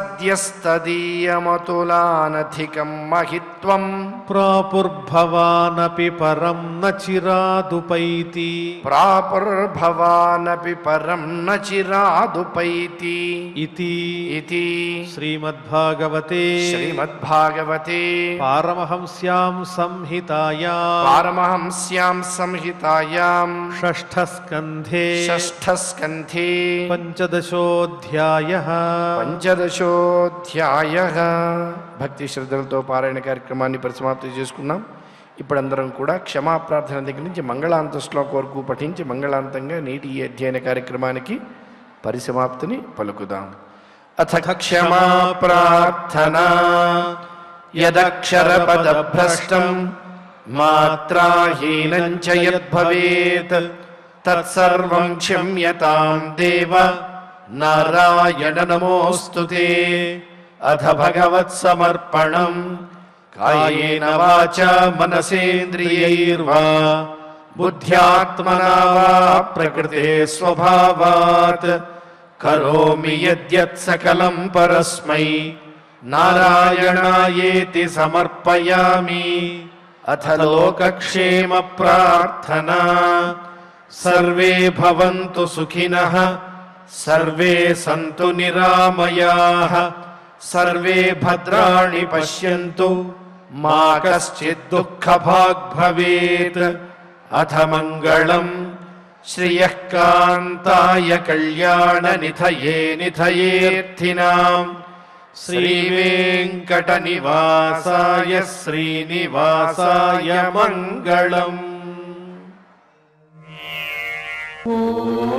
సద్యస్తదీయమతులానధికం మహిత్వం ప్రాపుర్భవానపి పరం న చిరాదుపైతి ప్రాపుర్భవానపి పరం న చిరాదుపైతి ఇతి ఇది శ్రీమద్భాగవతే శ్రీమద్భాగవతే పారమహంస్యాం సంహితాయాం పారమహంస్యాం సంహితాయాం షష్ఠస్కంధే షష్ఠస్కంధే పంచదశోऽధ్యాయ పంచదశోధ్యాయ భక్తి శ్రద్ధలతో పారాయణ కార్యక్రమాన్ని పరిసమాప్తి చేసుకున్నాం ఇప్పుడు అందరం కూడా క్షమాప్రార్థన దగ్గర నుంచి మంగళాంత శ్లోక వరకు పఠించి మంగళాంతంగా నేటి ఈ అధ్యయన కార్యక్రమానికి పరిసమాప్తిని పలుకుదాం అథ క్షమా ప్రార్థన యదక్షరపదభ్రష్టం మాత్రాహీనం చ యద్భవేత్ తత్సర్వం క్షమ్యతాం దేవ నారాయణ నమోऽस्तु తే అథ భగవత్ సమర్పణం కాయేన వాచా మనసేంద్రియైర్వా బుద్ధ్యాత్మనా వా ప్రకృతే స్వభావాత్ కరోమి యద్యత్ సకలం పరస్మై నారాయణాయేతి సమర్పయామి అథ లోకక్షేమ ప్రార్థనా సర్వే భవంతు సుఖినః సర్వే సంతు నిరామయాః సర్వే భద్రాణి పశ్యంతు మా కశ్చిత్ దుఃఖభాగ్ భవేత్ అథ మంగళం శ్రియః కాంతాయ కళ్యాణ నిధయే నిధయేర్థినాం శ్రీవేంకట నివాసాయ శ్రీనివాసాయ మంగళం ॐ